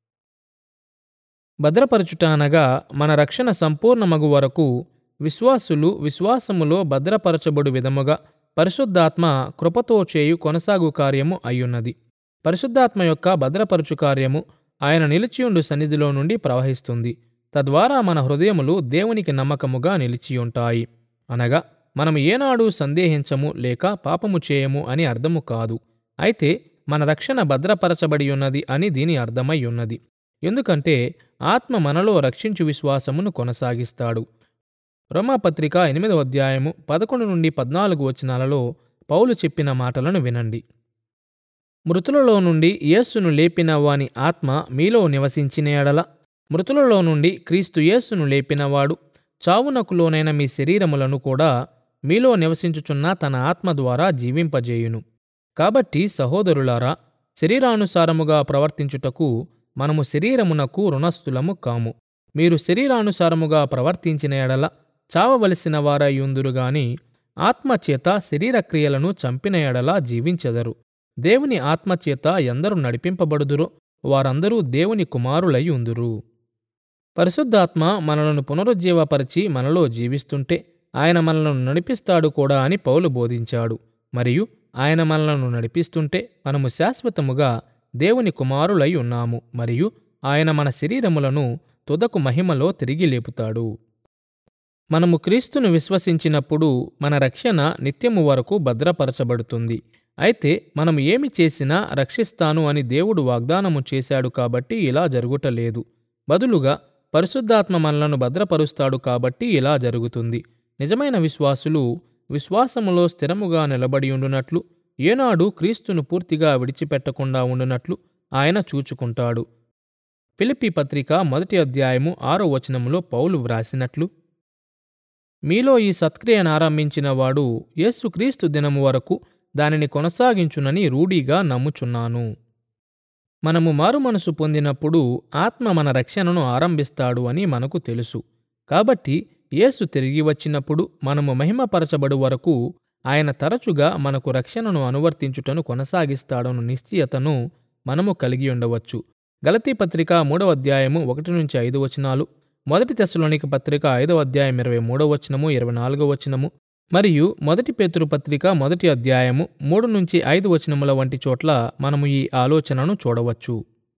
భద్రపరచుట అనగా మన రక్షణ సంపూర్ణమగు వరకు విశ్వాసులు విశ్వాసములో భద్రపరచబడు విధముగా పరిశుద్ధాత్మ కృపతో చేయు కొనసాగు కార్యము అయ్యున్నది పరిశుద్ధాత్మ యొక్క భద్రపరచు కార్యము ఆయన నిలిచియుండు సన్నిధిలో నుండి ప్రవహిస్తుంది తద్వారా మన హృదయములు దేవునికి నమ్మకముగా నిలిచియుంటాయి అనగా మనము ఏనాడు సందేహించము లేక పాపము చేయము అని అర్థము కాదు అయితే మన రక్షణ భద్రపరచబడి ఉన్నది అని దీని అర్థమై ఉన్నది ఎందుకంటే ఆత్మ మనలో రక్షించు విశ్వాసమును కొనసాగిస్తాడు రోమాపత్రిక ఎనిమిదవ అధ్యాయము పదకొండు నుండి పద్నాలుగు వచనాలలో పౌలు చెప్పిన మాటలను వినండి మృతులలో నుండి యేసును లేపిన వాని ఆత్మ మీలో నివసించిన ఎడల మృతులలో నుండి క్రీస్తు యేసును లేపినవాడు చావునకు లోనైన మీ శరీరములను కూడా మీలో నివసించుచున్న తన ఆత్మ ద్వారా జీవింపజేయును కాబట్టి సహోదరులారా శరీరానుసారముగా ప్రవర్తించుటకు మనము శరీరమునకు రుణస్థులము కాము మీరు శరీరానుసారముగా ప్రవర్తించిన ఎడల చావవలసిన వారయ్యుందురు గాని ఆత్మచేత శరీర క్రియలను చంపిన ఎడల జీవించెదరు దేవుని ఆత్మచేత ఎందరు నడిపింపబడుదురో వారందరూ దేవుని కుమారులై ఉందురు పరిశుద్ధాత్మ మనలను పునరుజ్జీవపరిచి మనలో జీవిస్తుంటే ఆయన మనలను నడిపిస్తాడు కూడా అని పౌలు బోధించాడు మరియు ఆయన మనలను నడిపిస్తుంటే మనము శాశ్వతముగా దేవుని కుమారులై ఉన్నాము మరియు ఆయన మన శరీరములను తుదకు మహిమలో తిరిగి లేపుతాడు మనము క్రీస్తును విశ్వసించినప్పుడు మన రక్షణ నిత్యము వరకు భద్రపరచబడుతుంది అయితే మనం ఏమి చేసినా రక్షిస్తాను అని దేవుడు వాగ్దానము చేశాడు కాబట్టి ఇలా జరుగుటలేదు బదులుగా పరిశుద్ధాత్మ మనలను భద్రపరుస్తాడు కాబట్టి ఇలా జరుగుతుంది నిజమైన విశ్వాసులు విశ్వాసములో స్థిరముగా నిలబడి ఉండునట్లు ఏనాడు క్రీస్తును పూర్తిగా విడిచిపెట్టకుండా ఉండునట్లు ఆయన చూచుకుంటాడు ఫిలిప్పి పత్రిక మొదటి అధ్యాయము ఆరో వచనములో పౌలు వ్రాసినట్లు మీలో ఈ సత్క్రియను ఆరంభించిన వాడు యేసుక్రీస్తు దినము వరకు దానిని కొనసాగించునని రూఢీగా నమ్ముచున్నాను మనము మారుమనసు పొందినప్పుడు ఆత్మ మన రక్షణను ఆరంభిస్తాడు అని మనకు తెలుసు కాబట్టి యేసు తిరిగి వచ్చినప్పుడు మనము మహిమపరచబడు వరకు ఆయన తరచుగా మనకు రక్షణను అనువర్తించుటను కొనసాగిస్తాడను నిశ్చయతను మనము కలిగి ఉండవచ్చు గలతీ పత్రిక మూడవ అధ్యాయము ఒకటి నుంచి ఐదు వచనాలు మొదటి తెశలోనిక పత్రిక ఐదవ అధ్యాయం ఇరవై మూడవ వచనము ఇరవై నాలుగవ వచనము మరియు మొదటి పేతురు పత్రిక మొదటి అధ్యాయము మూడు నుంచి ఐదు వచనముల వంటి చోట్ల మనము ఈ ఆలోచనను చూడవచ్చు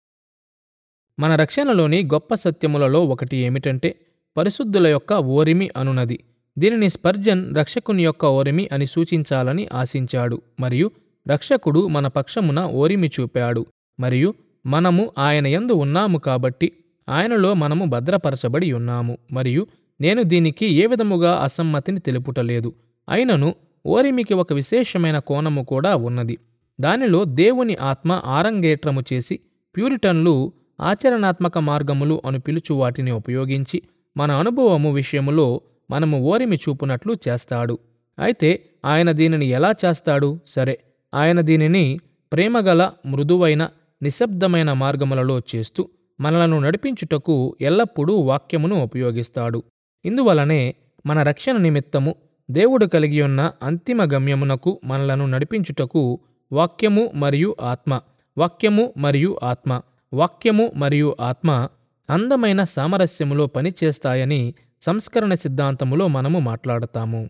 మన రక్షణలోని గొప్ప సత్యములలో ఒకటి ఏమిటంటే పరిశుద్ధుల యొక్క ఓరిమి అనునది దీనిని స్పర్జన్ రక్షకుని యొక్క ఓరిమి అని సూచించాలని ఆశించాడు మరియు రక్షకుడు మన పక్షమున ఓరిమి చూపాడు మరియు మనము ఆయన యందు ఉన్నాము కాబట్టి ఆయనలో మనము భద్రపరచబడి ఉన్నాము మరియు నేను దీనికి ఏ విధముగా అసమ్మతిని తెలుపుటలేదు అయినను ఓరిమికి ఒక విశేషమైన కోణము కూడా ఉన్నది దానిలో దేవుని ఆత్మ ఆరంగేట్రము చేసి ప్యూరిటన్లు ఆచరణాత్మక మార్గములు అను పిలుచు వాటిని ఉపయోగించి మన అనుభవము విషయములో మనము ఓరిమి చూపునట్లు చేస్తాడు అయితే ఆయన దీనిని ఎలా చేస్తాడు సరే ఆయన దీనిని ప్రేమగల మృదువైన నిశ్శబ్దమైన మార్గములలో చేస్తూ మనలను నడిపించుటకు ఎల్లప్పుడూ వాక్యమును ఉపయోగిస్తాడు ఇందువలనే మన రక్షణ నిమిత్తము దేవుడు కలిగి ఉన్న అంతిమ గమ్యమునకు మనలను నడిపించుటకు వాక్యము మరియు ఆత్మ వాక్యము మరియు ఆత్మ వాక్యము మరియు ఆత్మ అందమైన సామరస్యములో పనిచేస్తాయని సంస్కరణ సిద్ధాంతములో మనము మాట్లాడతాము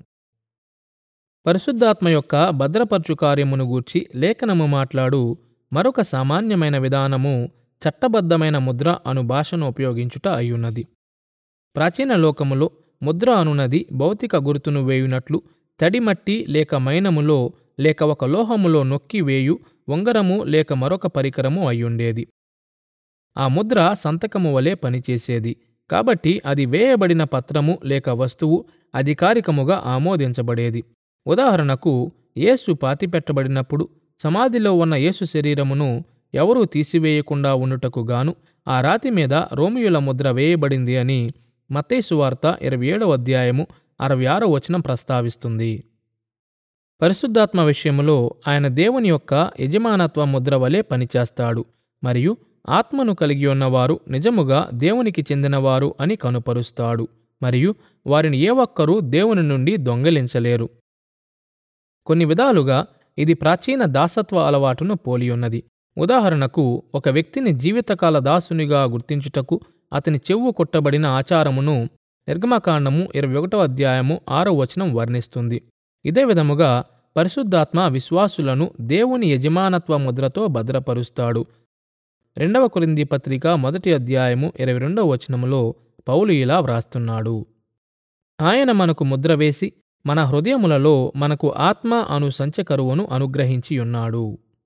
పరిశుద్ధాత్మ యొక్క భద్రపరచు కార్యమును గూర్చి లేఖనము మాట్లాడు మరొక సామాన్యమైన విధానము చట్టబద్ధమైన ముద్ర అను భాషను ఉపయోగించుట అయ్యున్నది ప్రాచీన లోకములో ముద్ర అనునది భౌతిక గుర్తును వేయునట్లు తడిమట్టి లేక మైనములో లేక ఒక లోహములో నొక్కి వేయు ఉంగరము లేక మరొక పరికరము అయ్యుండేది ఆ ముద్ర సంతకము వలె పనిచేసేది కాబట్టి అది వేయబడిన పత్రము లేక వస్తువు అధికారికముగా ఆమోదించబడేది ఉదాహరణకు యేసు పాతిపెట్టబడినప్పుడు సమాధిలో ఉన్న యేసు శరీరమును ఎవరూ తీసివేయకుండా ఉండుటకు గాను ఆ రాతి మీద రోమియుల ముద్ర వేయబడింది అని మత్తేసు వార్త ఇరవై ఏడవ అధ్యాయము అరవై ఆరో వచనం ప్రస్తావిస్తుంది పరిశుద్ధాత్మ విషయములో ఆయన దేవుని యొక్క యజమానత్వ ముద్ర వలె పనిచేస్తాడు మరియు ఆత్మను కలిగి ఉన్నవారు నిజముగా దేవునికి చెందినవారు అని కనుపరుస్తాడు మరియు వారిని ఏ ఒక్కరూ దేవుని నుండి దొంగిలించలేరు కొన్ని విధాలుగా ఇది ప్రాచీన దాసత్వ అలవాటును పోలియున్నది ఉదాహరణకు ఒక వ్యక్తిని జీవితకాల దాసునిగా గుర్తించుటకు అతని చెవు కొట్టబడిన ఆచారమును నిర్గమకాండము ఇరవై ఒకటో అధ్యాయము ఆరో వచనం వర్ణిస్తుంది ఇదే విధముగా పరిశుద్ధాత్మ విశ్వాసులను దేవుని యజమానత్వ ముద్రతో భద్రపరుస్తాడు రెండవ కొరింది పత్రిక మొదటి అధ్యాయము ఇరవై రెండవ వచనములో పౌలు ఇలా వ్రాస్తున్నాడు ఆయన మనకు ముద్ర వేసి మన హృదయములలో మనకు ఆత్మ అను సంచకరువును అనుగ్రహించి ఉన్నాడు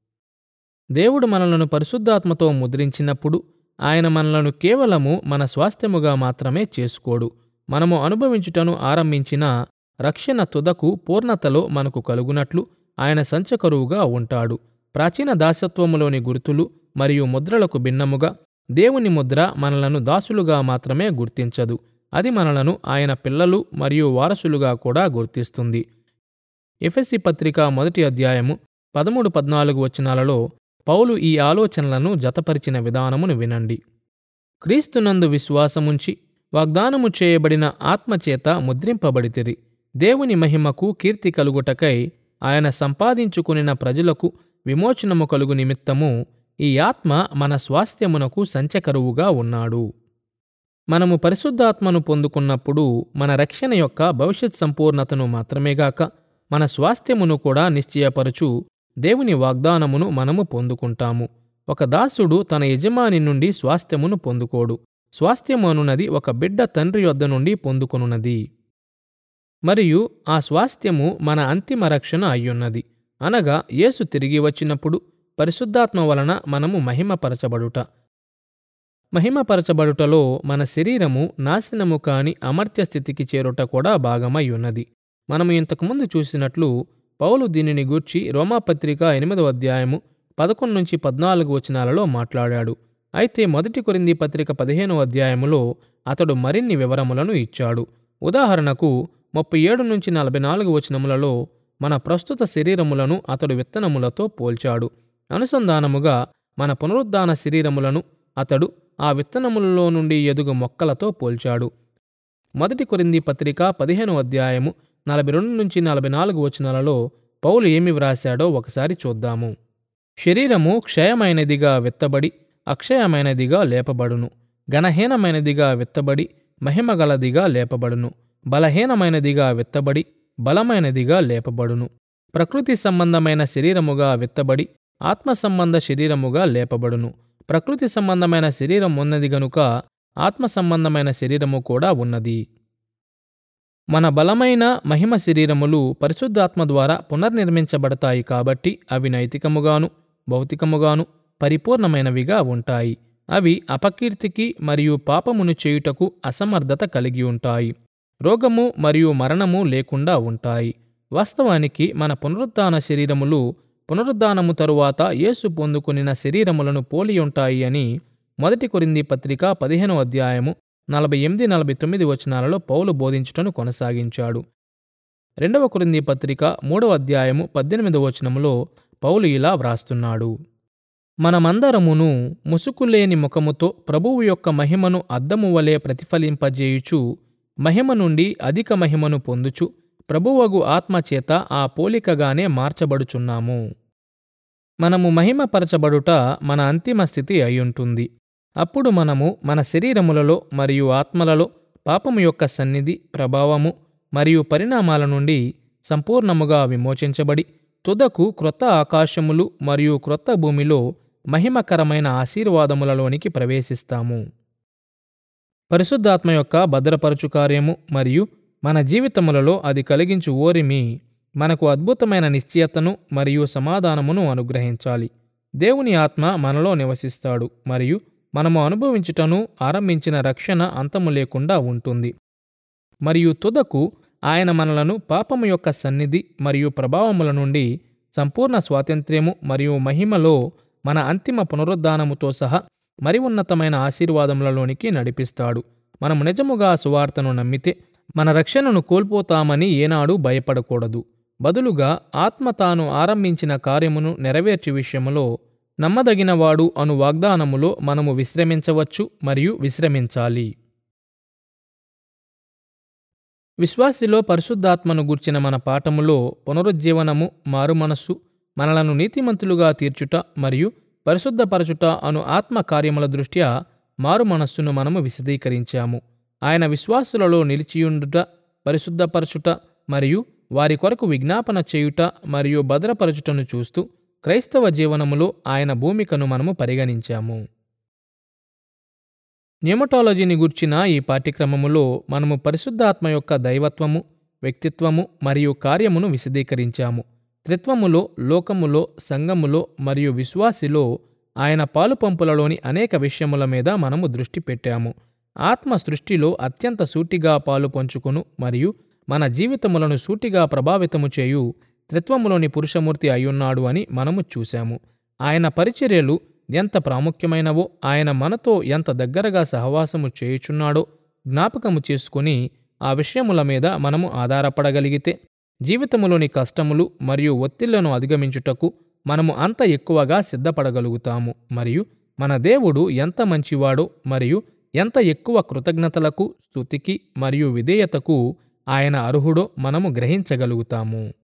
దేవుడు మనలను పరిశుద్ధాత్మతో ముద్రించినప్పుడు ఆయన మనలను కేవలము మన స్వాస్థ్యముగా మాత్రమే చేసుకోడు మనము అనుభవించుటను ఆరంభించిన రక్షణ తుదకు పూర్ణతలో మనకు కలుగునట్లు ఆయన సంచకరువుగా ఉంటాడు ప్రాచీన దాసత్వములోని గుర్తులు మరియు ముద్రలకు భిన్నముగా దేవుని ముద్ర మనలను దాసులుగా మాత్రమే గుర్తించదు అది మనలను ఆయన పిల్లలు మరియు వారసులుగా కూడా గుర్తిస్తుంది ఎఫెసి పత్రిక మొదటి అధ్యాయము పదమూడు పద్నాలుగు వచనాలలో పౌలు ఈ ఆలోచనలను జతపరిచిన విధానమును వినండి క్రీస్తునందు విశ్వాసముంచి వాగ్దానము చేయబడిన ఆత్మచేత ముద్రింపబడితిరి దేవుని మహిమకు కీర్తి కలుగుటకై ఆయన సంపాదించుకునిన ప్రజలకు విమోచనము కలుగు నిమిత్తము ఈ ఆత్మ మన స్వాస్థ్యమునకు సంచకరువుగా ఉన్నాడు మనము పరిశుద్ధాత్మను పొందుకున్నప్పుడు మన రక్షణ యొక్క భవిష్యత్ సంపూర్ణతను మాత్రమేగాక మన స్వాస్థ్యమును కూడా నిశ్చయపరచు దేవుని వాగ్దానమును మనము పొందుకుంటాము ఒక దాసుడు తన యజమాని నుండి స్వాస్థ్యమును పొందుకోడు స్వాస్థ్యము అనున్నది ఒక బిడ్డ తండ్రి యొద్ద నుండి పొందుకొనున్నది మరియు ఆ స్వాస్థ్యము మన అంతిమ రక్షణ అయ్యున్నది అనగా యేసు తిరిగి వచ్చినప్పుడు పరిశుద్ధాత్మ వలన మనము మహిమపరచబడుట మహిమపరచబడుటలో మన శరీరము నాశనము కాని అమర్త్య స్థితికి చేరుట కూడా భాగమై ఉన్నది మనము ఇంతకుముందు చూసినట్లు పౌలు దీనిని గూర్చి రోమాపత్రిక ఎనిమిదవ అధ్యాయము పదకొండు నుంచి పద్నాలుగు వచనాలలో మాట్లాడాడు అయితే మొదటి కొరింది పత్రిక పదిహేనవ అధ్యాయములో అతడు మరిన్ని వివరములను ఇచ్చాడు ఉదాహరణకు ముప్పై ఏడు నుంచి నలభై నాలుగు వచనములలో మన ప్రస్తుత శరీరములను అతడు విత్తనములతో పోల్చాడు అనుసంధానముగా మన పునరుద్ధాన శరీరములను అతడు ఆ విత్తనములలో నుండి ఎదుగు మొక్కలతో పోల్చాడు మొదటి కొరింది పత్రిక పదిహేను అధ్యాయము నలభై రెండు నుంచి నలభై నాలుగు వచనాలలో పౌలు ఏమి వ్రాశాడో ఒకసారి చూద్దాము శరీరము క్షయమైనదిగా విత్తబడి అక్షయమైనదిగా లేపబడును ఘనహీనమైనదిగా విత్తబడి మహిమగలదిగా లేపబడును బలహీనమైనదిగా విత్తబడి బలమైనదిగా లేపబడును ప్రకృతి సంబంధమైన శరీరముగా విత్తబడి ఆత్మ సంబంధ శరీరముగా లేపబడును ప్రకృతి సంబంధమైన శరీరం ఉన్నది గనుక ఆత్మ సంబంధమైన శరీరము కూడా ఉన్నది మన బలమైన మహిమ శరీరములు పరిశుద్ధాత్మ ద్వారా పునర్నిర్మించబడతాయి కాబట్టి అవి నైతికముగాను భౌతికముగాను పరిపూర్ణమైనవిగా ఉంటాయి అవి అపకీర్తికి మరియు పాపమును చేయుటకు అసమర్థత కలిగి ఉంటాయి రోగము మరియు మరణము లేకుండా ఉంటాయి వాస్తవానికి మన పునరుద్ధాన శరీరములు పునరుద్ధానము తరువాత యేసు పొందుకొనిన శరీరములను పోలి ఉంటాయి అని మొదటి కొరింది పత్రిక పదిహేనో అధ్యాయము నలభై ఎనిమిది నలభై తొమ్మిది వచనాలలో పౌలు బోధించుటను కొనసాగించాడు రెండవ కొరింది పత్రిక మూడవ అధ్యాయము పద్దెనిమిదవ వచనములో పౌలు ఇలా వ్రాస్తున్నాడు మనమందరమును ముసుకులేని ముఖముతో ప్రభువు యొక్క మహిమను అద్దము వలె ప్రతిఫలింపజేయుచు మహిమ నుండి అధిక మహిమను పొందుచు ప్రభువగు ఆత్మచేత ఆ పోలికగానే మార్చబడుచున్నాము మనము మహిమపరచబడుట మన అంతిమ స్థితి అయ్యుంటుంది అప్పుడు మనము మన శరీరములలో మరియు ఆత్మలలో పాపము యొక్క సన్నిధి ప్రభావము మరియు పరిణామాల నుండి సంపూర్ణముగా విమోచించబడి తుదకు క్రొత్త ఆకాశములు మరియు క్రొత్త భూమిలో మహిమకరమైన ఆశీర్వాదములలోనికి ప్రవేశిస్తాము పరిశుద్ధాత్మ యొక్క భద్రపరచు కార్యము మరియు మన జీవితములలో అది కలిగించు ఓరిమి మనకు అద్భుతమైన నిశ్చయతను మరియు సమాధానమును అనుగ్రహించాలి దేవుని ఆత్మ మనలో నివసిస్తాడు మరియు మనము అనుభవించుటను ఆరంభించిన రక్షణ అంతము లేకుండా ఉంటుంది మరియు తుదకు ఆయన మనలను పాపము యొక్క సన్నిధి మరియు ప్రభావముల నుండి సంపూర్ణ స్వాతంత్ర్యము మరియు మహిమలో మన అంతిమ పునరుద్ధానముతో సహా మరి ఉన్నతమైన ఆశీర్వాదములలోనికి నడిపిస్తాడు మనము నిజముగా సువార్తను నమ్మితే మన రక్షణను కోల్పోతామని ఏనాడు భయపడకూడదు బదులుగా ఆత్మ తాను ఆరంభించిన కార్యమును నెరవేర్చు విషయములో నమ్మదగినవాడు అను వాగ్దానములో మనము విశ్రమించవచ్చు మరియు విశ్రమించాలి విశ్వాసిలో పరిశుద్ధాత్మను గూర్చిన మన పాఠములో పునరుజ్జీవనము మారుమనస్సు మనలను నీతిమంతులుగా తీర్చుట మరియు పరిశుద్ధపరచుట అను ఆత్మ కార్యముల దృష్ట్యా మారు మనస్సును మనము విశదీకరించాము ఆయన విశ్వాసులలో నిలిచియుండుట పరిశుద్ధపరచుట మరియు వారి కొరకు విజ్ఞాపన చేయుట మరియు భద్రపరచుటను చూస్తూ క్రైస్తవ జీవనములో ఆయన భూమికను మనము పరిగణించాము న్యూమటాలజీని గూర్చిన ఈ పాఠ్యక్రమములో మనము పరిశుద్ధాత్మ యొక్క దైవత్వము వ్యక్తిత్వము మరియు కార్యమును విశదీకరించాము త్రిత్వములో లోకములో సంఘములో మరియు విశ్వాసిలో ఆయన పాలుపంపులలోని అనేక విషయముల మీద మనము దృష్టి పెట్టాము ఆత్మ సృష్టిలో అత్యంత సూటిగా పాలు పంచుకొను మరియు మన జీవితములను సూటిగా ప్రభావితము చేయు త్రిత్వములోని పురుషమూర్తి అయ్యున్నాడు అని మనము చూశాము ఆయన పరిచర్యలు ఎంత ప్రాముఖ్యమైనవో ఆయన మనతో ఎంత దగ్గరగా సహవాసము చేయుచున్నాడో జ్ఞాపకము చేసుకుని ఆ విషయముల మీద మనము ఆధారపడగలిగితే జీవితములోని కష్టములు మరియు ఒత్తిళ్లను అధిగమించుటకు మనము అంత ఎక్కువగా సిద్ధపడగలుగుతాము మరియు మన దేవుడు ఎంత మంచివాడో మరియు ఎంత ఎక్కువ కృతజ్ఞతలకు స్తుతికి మరియు విధేయతకు ఆయన అర్హుడో మనము గ్రహించగలుగుతాము